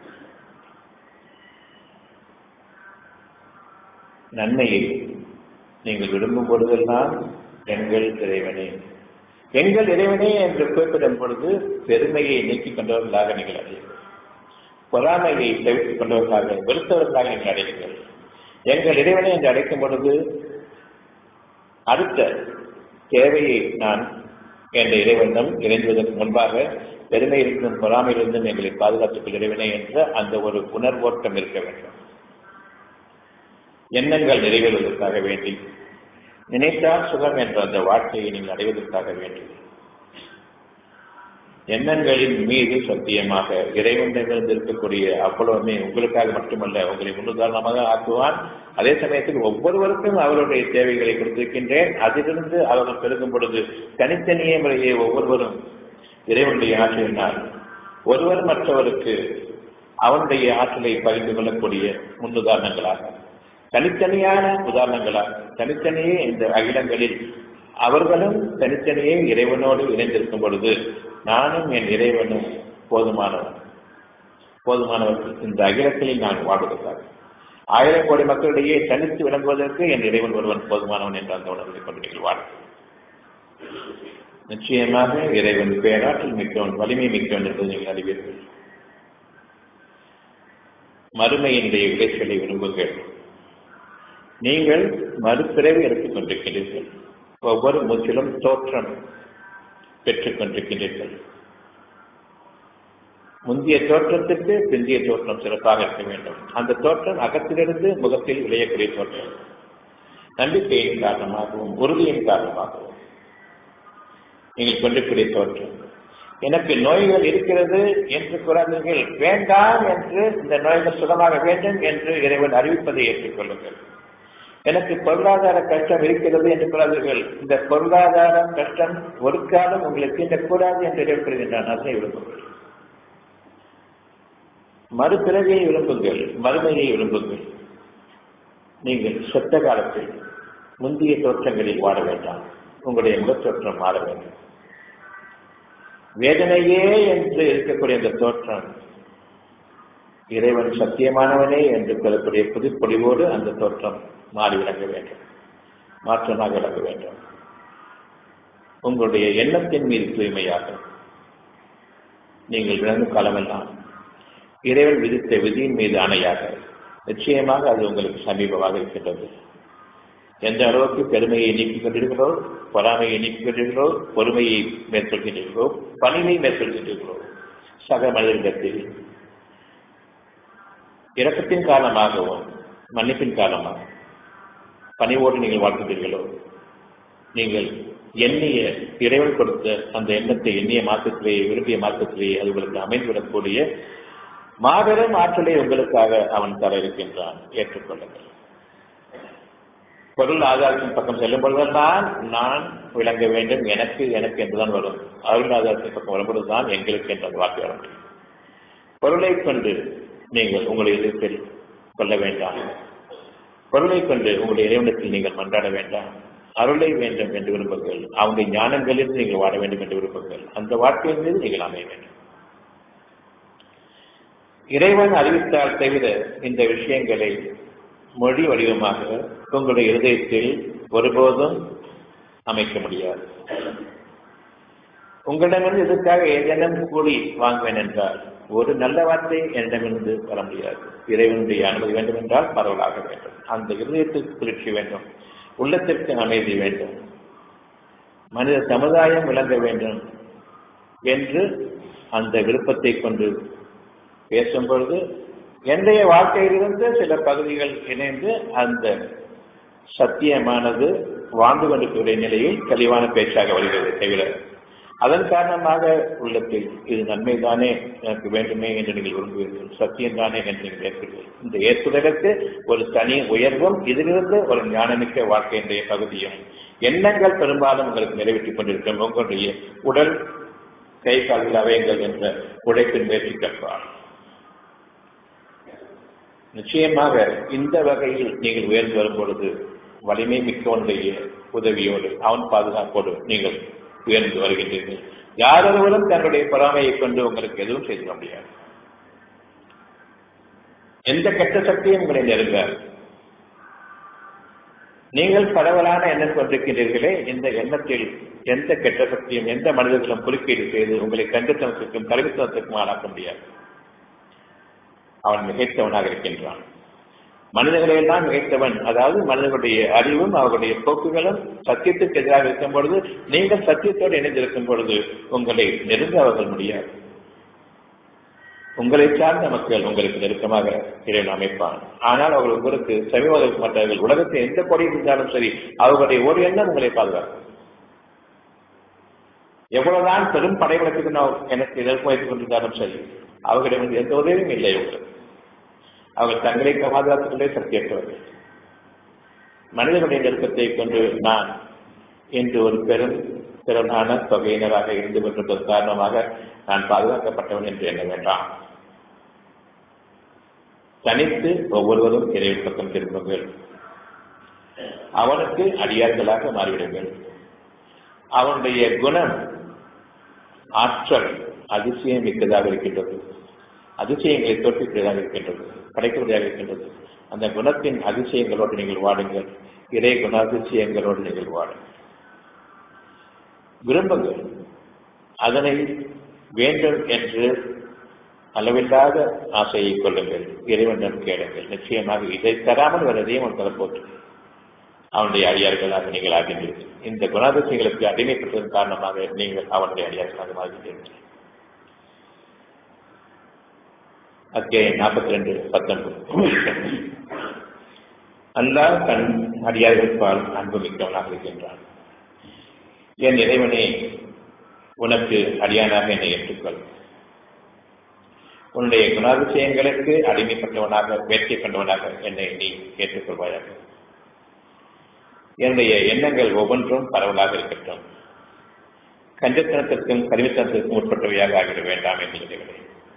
நன்மையை நீங்கள் விரும்பும் பொழுதெல்லாம் எங்கள் இறைவனே எங்கள் இறைவனே என்று குறிப்பிடும் பொழுது பெருமையை நீக்கிக் கொண்டவர்களாக நீங்கள் அடையுங்கள் பொறாமையை தவிர்த்துக் கொண்டவர்களாக வெறுத்தவர்களாக நீங்கள் அடையுங்கள் எங்கள் இறைவனை என்று அழைக்கும் பொழுது அடுத்த தேவையை நான் என்ற இறைவனிடம் இறைந்துவதற்கு முன்பாக பெருமையிலிருந்தும் பொறாமையிலிருந்தும் எங்களை பாதுகாத்துக் இறைவனே என்ற அந்த ஒரு உணர்வோட்டம் இருக்க வேண்டும் எண்ணங்கள் நிறைவேறுவதற்காக வேண்டி நினைத்தால் சுகம் என்ற அந்த வாழ்க்கையை நீங்கள் அடைவதற்காக வேண்டி எண்ணங்களின் மீது சத்தியமாக இறைவனிடமிருந்து இருக்கக்கூடிய அவ்வளவுமே உங்களுக்காக மட்டுமல்ல உங்களை முன்னுதாரணமாக ஆக்குவான் அதே சமயத்தில் ஒவ்வொருவருக்கும் அவருடைய தேவைகளை கொடுத்திருக்கின்றேன் அதிலிருந்து அவர்கள் பெருகும் பொழுது தனித்தனியே முறையே ஒவ்வொருவரும் இறைவனுடைய ஆற்றலினால் ஒருவர் மற்றவருக்கு அவனுடைய ஆற்றலை பகிர்ந்து கொள்ளக்கூடிய முன்னுதாரணங்களாக தனித்தனியான உதாரணங்களாக தனித்தனியே இந்த அகிலங்களில் அவர்களும் தனித்தனியே இறைவனோடு இணைந்திருக்கும் பொழுது நானும் என் இறைவனும் போதுமானவன் போதுமானவர்கள் இந்த அகிலத்தில் நான் வாழ்வதற்காக ஆயிரம் கோடி மக்களிடையே தனித்து விளங்குவதற்கு என் இறைவன் ஒருவன் போதுமானவன் என்ற அந்த உணர்வை கொண்டு நீங்கள் வாழ நிச்சயமாக இறைவன் பேராற்றல் மிக்கவன் வலிமை மிக்கவன் என்பதை நீங்கள் அறிவீர்கள் மறுமையினுடைய விளைச்சலை விரும்புங்கள் நீங்கள் மறுபிறவி எடுத்துக் கொண்டிருக்கிறீர்கள் ஒவ்வொரு மூச்சிலும் தோற்றம் பெற்றுக் கொண்டிருக்கின்றீர்கள் முந்தைய தோற்றத்திற்கு பிந்தைய தோற்றம் சிறப்பாக இருக்க வேண்டும் அந்த தோற்றம் அகத்திலிருந்து முகத்தில் விளையக்கூடிய தோற்றம் நம்பிக்கையின் காரணமாகவும் உறுதியின் காரணமாகவும் நீங்கள் கொண்டிருக்கூடிய தோற்றம் எனக்கு நோய்கள் இருக்கிறது என்று கூறாதீர்கள் வேண்டாம் என்று இந்த நோய்கள் சுகமாக வேண்டும் என்று இறைவன் அறிவிப்பதை ஏற்றுக்கொள்ளுங்கள் எனக்கு பொருளாதார கஷ்டம் இருக்கிறது என்று கூறாதீர்கள் இந்த பொருளாதார கஷ்டம் ஒரு காலம் உங்களுக்கு தீண்டக்கூடாது என்று இடைப்படுகின்றான் அதனை விரும்புங்கள் மறுபிறவியை விரும்புங்கள் மறுமையை விரும்புங்கள் நீங்கள் சொத்த காலத்தில் முந்தைய தோற்றங்களில் வாழ வேண்டாம் உங்களுடைய முகத்தோற்றம் மாற வேண்டும் வேதனையே என்று இருக்கக்கூடிய அந்த தோற்றம் இறைவன் சத்தியமானவனே என்று சொல்லக்கூடிய புதுப்பொழிவோடு அந்த தோற்றம் மாறி விளங்க வேண்டும் மாற்றமாக விளங்க வேண்டும் உங்களுடைய எண்ணத்தின் மீது தூய்மையாக நீங்கள் விளங்கும் காலமெல்லாம் இறைவன் விதித்த விதியின் மீது ஆணையாக நிச்சயமாக அது உங்களுக்கு சமீபமாக இருக்கின்றது எந்த அளவுக்கு பெருமையை நீக்கிக் கொண்டிருக்கிறோ பொறாமையை நீக்கிக் கொண்டிருக்கிறோ பொறுமையை மேற்கொள்கின்றீர்களோ பணிவை மேற்கொள்கின்றீர்களோ சக மனிதர்களிடத்தில் இரக்கத்தின் காரணமாகவும் மன்னிப்பின் காரணமாக பணிவோடு நீங்கள் வாழ்கின்றீர்களோ நீங்கள் எண்ணிய இறைவன் கொடுத்த அந்த எண்ணத்தை எண்ணிய மாற்றத்திலேயே விரும்பிய மாற்றத்திலேயே அது உங்களுக்கு அமைந்துவிடக்கூடிய மாபெரும் ஆற்றலை உங்களுக்காக அவன் தர இருக்கின்றான் ஏற்றுக்கொள்ளுங்கள் பொருள் ஆதாரத்தின் பக்கம் செல்லும் பொழுதெல்லாம் நான் விளங்க வேண்டும் எனக்கு எனக்கு என்றுதான் வரும் அருள் ஆதாரத்தின் பக்கம் வரும்பொழுதுதான் எங்களுக்கு என்ற வார்த்தை வர முடியும் பொருளை கொண்டு நீங்கள் உங்களுடைய எதிர்ப்பில் கொள்ள வேண்டாம் பொருளை கொண்டு உங்களுடைய இறைவனத்தில் நீங்கள் மன்றாட வேண்டாம் அருளை வேண்டும் என்று விரும்புங்கள் அவனுடைய ஞானங்களில் நீங்கள் வாட வேண்டும் என்று விரும்புங்கள் அந்த வாழ்க்கையின் மீது நீங்கள் அமைய வேண்டும் இறைவன் அறிவித்தால் தவிர இந்த விஷயங்களை மொழி வடிவமாக உங்களுடைய இருதயத்தில் ஒருபோதும் அமைக்க முடியாது உங்களிடமிருந்து இதற்காக ஏதேனும் கூலி வாங்குவேன் என்றால் ஒரு நல்ல வார்த்தை என்னிடமிருந்து வர முடியாது இறைவனுடைய அனுமதி வேண்டும் என்றால் பரவலாக வேண்டும் அந்த இருதயத்திற்கு குளிர்ச்சி வேண்டும் உள்ளத்திற்கு அமைதி வேண்டும் மனித சமுதாயம் விளங்க வேண்டும் என்று அந்த விருப்பத்தை கொண்டு பேசும் பொழுது என்னுடைய வாழ்க்கையிலிருந்து சில பகுதிகள் இணைந்து அந்த சத்தியமானது வாழ்ந்து கொண்டிருக்கிற நிலையில் தெளிவான பேச்சாக வருகிறது தவிர அதன் காரணமாக உள்ளத்தில் இது நன்மைதானே எனக்கு வேண்டுமே என்று நீங்கள் விரும்புவீர்கள் சத்தியம் தானே என்று நீங்கள் ஏற்கிறீர்கள் இந்த ஏற்புதலுக்கு ஒரு தனி உயர்வும் இதிலிருந்து ஒரு ஞானமிக்க வாழ்க்கையினுடைய பகுதியும் எண்ணங்கள் பெரும்பாலும் உங்களுக்கு நிறைவேற்றிக் கொண்டிருக்கும் உங்களுடைய உடல் கை கால்கள் அவயங்கள் என்ற உழைப்பின் முயற்சி கற்பார் நிச்சயமாக இந்த வகையில் நீங்கள் உயர்ந்து வரும் பொழுது வலிமை மிக்கவனுடைய உதவியோடு அவன் பாதுகாப்போடு நீங்கள் உயர்ந்து வருகின்றீர்கள் யாரொருவரும் தங்களுடைய பொறாமையை கொண்டு உங்களுக்கு எதுவும் செய்திட முடியாது எந்த கெட்ட சக்தியும் உங்களை நெருங்காது நீங்கள் பரவலான எண்ணம் கொண்டிருக்கின்றீர்களே இந்த எண்ணத்தில் எந்த கெட்ட சக்தியும் எந்த மனிதர்களும் குறுக்கீடு செய்து உங்களை கண்டுத்தனத்திற்கும் தலைமைத்துவத்திற்கும் ஆளாக்க முடியாது அவன் மிகைத்தவனாக இருக்கின்றான் மனிதர்களை எல்லாம் மிகைத்தவன் அதாவது மனிதர்களுடைய அறிவும் அவர்களுடைய போக்குகளும் சத்தியத்துக்கு எதிராக இருக்கும் பொழுது நீங்கள் சத்தியத்தோடு இணைந்திருக்கும் பொழுது உங்களை நெருங்க அவர்கள் முடியாது உங்களை சார்ந்த மக்கள் உங்களுக்கு நெருக்கமாக இறைவன் அமைப்பான் ஆனால் அவர்கள் உங்களுக்கு செவிவதற்கு மாட்டார்கள் உலகத்தில் எந்த கொடியில் இருந்தாலும் சரி அவர்களுடைய ஒரு எண்ணம் உங்களை பாதுகாக்கும் எவ்வளவுதான் பெரும் படைவளத்துக்கு நான் எனக்கு எதிர்ப்பு வைத்துக் கொண்டிருந்தாலும் சரி அவர்களிடம் எந்த உதவியும் இல்லை உங்களுக்கு அவர்கள் தங்களை பாதுகாத்துக் கொண்டே சக்தியற்றவர்கள் மனிதனுடைய நெருக்கத்தை கொண்டு நான் இன்று ஒரு பெரும் திறனான தொகையினராக இருந்து கொண்டிருப்பது காரணமாக நான் பாதுகாக்கப்பட்டவன் என்று எண்ண வேண்டாம் தனித்து ஒவ்வொருவரும் இறைவன் பக்கம் திரும்புங்கள் அவனுக்கு அடியார்களாக மாறிவிடுங்கள் அவனுடைய குணம் ஆற்றல் அதிசயம் மிக்கதாக இருக்கின்றது அதிசயங்களை தோற்பிக்கிறதாக இருக்கின்றது படைக்கிறதாக இருக்கின்றது அந்த குணத்தின் அதிசயங்களோடு நீங்கள் வாடுங்கள் இறை குணாதிசயங்களோடு நீங்கள் வாடுங்கள் விரும்புங்கள் அதனை வேண்டும் என்று அளவில்லாத ஆசையை கொள்ளுங்கள் இறைவனிடம் கேளுங்கள் நிச்சயமாக இதை தராமல் வேறு எதையும் அவன் தரப்போட்டு அவனுடைய அடியார்களாக நீங்கள் ஆகின்றீர்கள் இந்த குணாதிசயங்களுக்கு அடிமைப்பட்டதன் காரணமாக நீங்கள் அவனுடைய அடியார்களாக மாறுகின்றீர்கள் அத்தியாயம் நாற்பத்தி ரெண்டு பத்தொன்பது அல்லாஹ் தன் அடியார்கள் பால் அன்பு மிக்கவனாக இருக்கின்றான் என் இறைவனே உனக்கு அடியானாக என்னை ஏற்றுக்கொள் உன்னுடைய குணாதிசயங்களுக்கு அடிமைப்பட்டவனாக வேட்கை கொண்டவனாக என்னை நீ ஏற்றுக்கொள்வாயாக என்னுடைய எண்ணங்கள் ஒவ்வொன்றும் பரவலாக இருக்கட்டும் கஞ்சத்தனத்திற்கும் கருவித்தனத்திற்கும் உட்பட்டவையாக ஆகிட வேண்டாம் என்று இறைவனே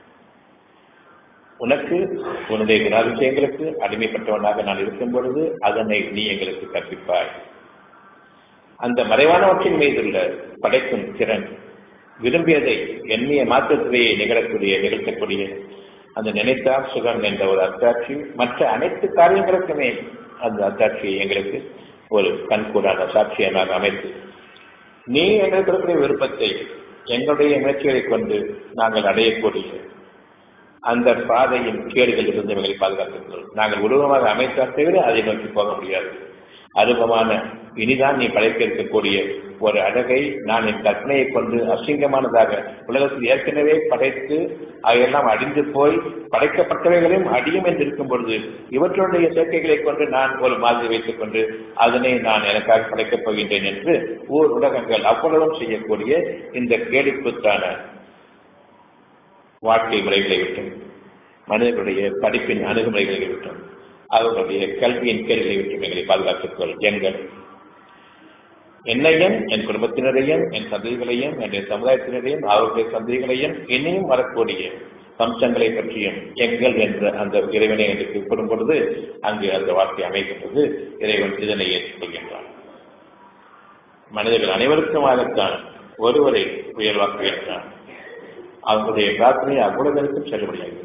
உனக்கு உன்னுடைய குணாதிசயங்களுக்கு அடிமைப்பட்டவனாக நான் இருக்கும் பொழுது அதனை நீ எங்களுக்கு கற்பிப்பாய் அந்த மறைவானவற்றின் மீதுள்ள படைக்கும் திறன் விரும்பியதை எண்ணிய மாற்றத்திலேயே நிகழக்கூடிய நிகழ்த்தக்கூடிய அந்த நினைத்தார் சுகம் என்ற ஒரு அத்தாட்சி மற்ற அனைத்து காரியங்களுக்குமே அந்த அத்தாட்சியை எங்களுக்கு ஒரு கண்கூடான சாட்சியமாக அமைத்து நீ எங்களுக்கு இருக்கிற விருப்பத்தை எங்களுடைய முயற்சிகளை கொண்டு நாங்கள் அடையக்கூடிய அந்த பாதையின் கேடுகள் இருந்து எங்களை பாதுகாத்துக்கிறோம் நாங்கள் உருவமாக அமைத்தால் தவிர அதை நோக்கி போக முடியாது அருவமான இனிதான் நீ படைக்க இருக்கக்கூடிய ஒரு அழகை நான் என் கற்பனையை கொண்டு அசிங்கமானதாக உலகத்தில் ஏற்கனவே படைத்து அவையெல்லாம் அடிந்து போய் படைக்கப்பட்டவைகளையும் அடியும் என்று இருக்கும் பொழுது இவற்றுடைய சேர்க்கைகளை கொண்டு நான் ஒரு மாதிரி வைத்துக் கொண்டு அதனை நான் எனக்காக படைக்கப் போகின்றேன் என்று ஊர் உலகங்கள் அவ்வளவும் செய்யக்கூடிய இந்த கேடுக்குத்தான வாழ்க்கை முறைகளை விட்டும் மனிதர்களுடைய படிப்பின் அணுகுமுறைகளை விட்டும் அவர்களுடைய கல்வியின் கேள்விகளை விட்டும் எங்களை பாதுகாத்துக் கொள் எங்கள் என்னையும் என் குடும்பத்தினரையும் என் சந்ததிகளையும் என்னுடைய சமுதாயத்தினரையும் அவருடைய சந்ததிகளையும் இனியும் வரக்கூடிய வம்சங்களை பற்றியும் எங்கள் என்ற அந்த இறைவனை என்று கூப்பிடும் பொழுது அங்கு அந்த வார்த்தை அமைகின்றது இறைவன் இதனை ஏற்றுக்கொள்கின்றான் மனிதர்கள் அனைவருக்குமாகத்தான் ஒருவரை உயர்வாக்குகின்றான் அவர்களுடைய பிரார்த்தனை அவ்வளவு பேருக்கும் செல்லுபடியாகிறது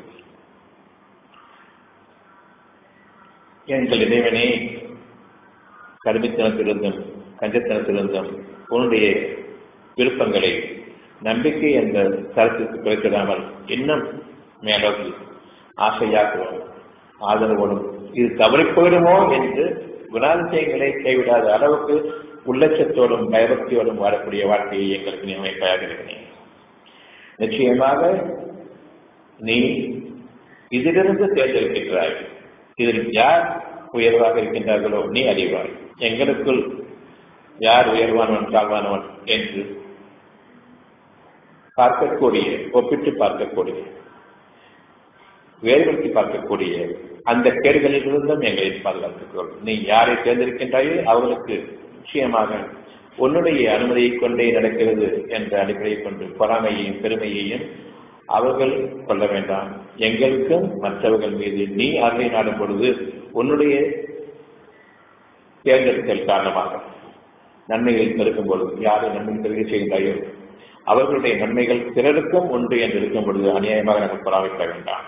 எங்கள் இறைவனே கடுமைத்தனத்திலிருந்தும் கஞ்சத்தனத்திலிருந்தும் உன்னுடைய விருப்பங்களை நம்பிக்கை என்ற தரத்திற்கு குறைத்திடாமல் இன்னும் மேலோக்கி ஆசையாக்குவோம் ஆதரவோடும் இது தவறி போயிடுமோ என்று குணாதிசயங்களை கைவிடாத அளவுக்கு உள்ளச்சத்தோடும் பயபக்தியோடும் வாழக்கூடிய வாழ்க்கையை எங்களுக்கு நியமிப்பாக இருக்கிறேன் நிச்சயமாக நீ இதிலிருந்து தேர்ந்தெடுக்கின்றாய் இதில் யார் உயர்வாக இருக்கின்றார்களோ நீ அறிவாய் எங்களுக்குள் யார் உயர்வானவன் தாழ்வானவன் என்று பார்க்கக்கூடிய ஒப்பிட்டு பார்க்கக்கூடிய வேறுபடுத்தி பார்க்கக்கூடிய அந்த கேடுகளிலிருந்தும் எங்களை பாதுகாத்துக்கொள் நீ யாரை தேர்ந்தெடுக்கின்றாயோ அவர்களுக்கு நிச்சயமாக உன்னுடைய அனுமதியை கொண்டே நடக்கிறது என்ற அடிப்படையை கொண்டு பொறாமையையும் பெருமையையும் அவர்கள் கொள்ள வேண்டாம் எங்களுக்கும் மற்றவர்கள் மீது நீ அருளை நாடும் பொழுது உன்னுடைய தேர்ந்தெடுத்தல் காரணமாக நன்மைகள் பெருக்கும் பொழுது யாரை நன்மை தெரிவு செய்கின்றாயோ அவர்களுடைய நன்மைகள் பிறருக்கும் உண்டு என்று இருக்கும் பொழுது அநியாயமாக நாங்கள் பொறாமைப்பட வேண்டாம்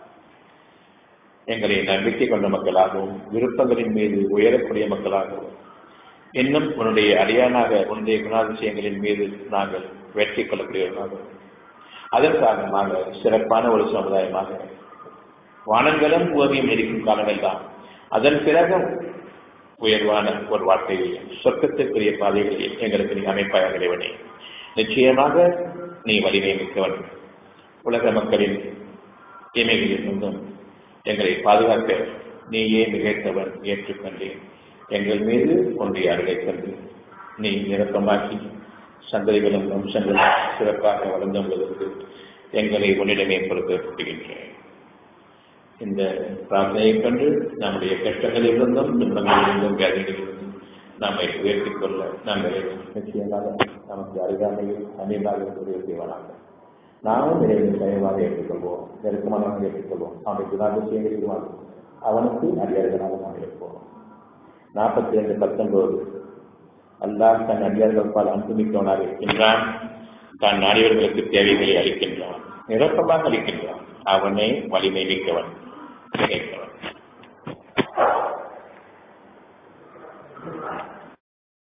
எங்களை நம்பிக்கை கொண்ட மக்களாகவும் விருப்பங்களின் மீது உயரக்கூடிய மக்களாகவும் இன்னும் உன்னுடைய அடியானாக உன்னுடைய குணாதிசயங்களின் மீது நாங்கள் வெற்றி கொள்ளக்கூடியவர்களாகவும் அதன் காரணமாக சிறப்பான ஒரு சமுதாயமாக வானங்களும் பூமியும் இருக்கும் காலமெல்லாம் அதன் பிறகும் உயர்வான ஒரு வாழ்க்கையையும் சொர்க்கத்திற்குரிய பாதைகளையும் எங்களுக்கு நீ அமைப்பாயாக இறைவனே நிச்சயமாக நீ வலிமை மிக்கவன் உலக மக்களின் தீமைகளில் இருந்தும் எங்களை பாதுகாக்க நீயே மிகைத்தவன் ஏற்றுக்கொண்டேன் எங்கள் மீது உன்னுடைய அருளை கொண்டு நீ நிரப்பமாக்கி சந்ததிகளும் வம்சங்களும் சிறப்பாக வளர்ந்துள்ளதற்கு எங்களை உன்னிடமே பொறுப்பேற்றுகின்றேன் இந்த பிரார்த்தனையை கண்டு நம்முடைய கஷ்டங்களிலிருந்தும் துன்பங்களிலிருந்தும் வியாதிகளிலிருந்தும் நம்மை உயர்த்திக் கொள்ள நாம் நிச்சயமாக நமக்கு அருகாமையில் அந்நியமாக இருக்கக்கூடிய செய்வானாக நாமும் இறைவன் தயவாக ஏற்றுக்கொள்வோம் நெருக்கமானவங்க ஏற்றுக்கொள்வோம் அவனுடைய குணாதிசயங்களில் வாழ்வோம் அவனுக்கு அடியார்களாக நாம் இருப்போம் நாற்பத்தி ரெண்டு பத்தொன்பது அல்லாஹ் தன் அடியார்கள் பால் அன்புமிக்கவனாக இருக்கின்றான் தான் நாடியவர்களுக்கு தேவைகளை அளிக்கின்றான் நிரப்பமாக அளிக்கின்றான் அவனே வலிமை மிக்கவன் கிடைக்கிறவன்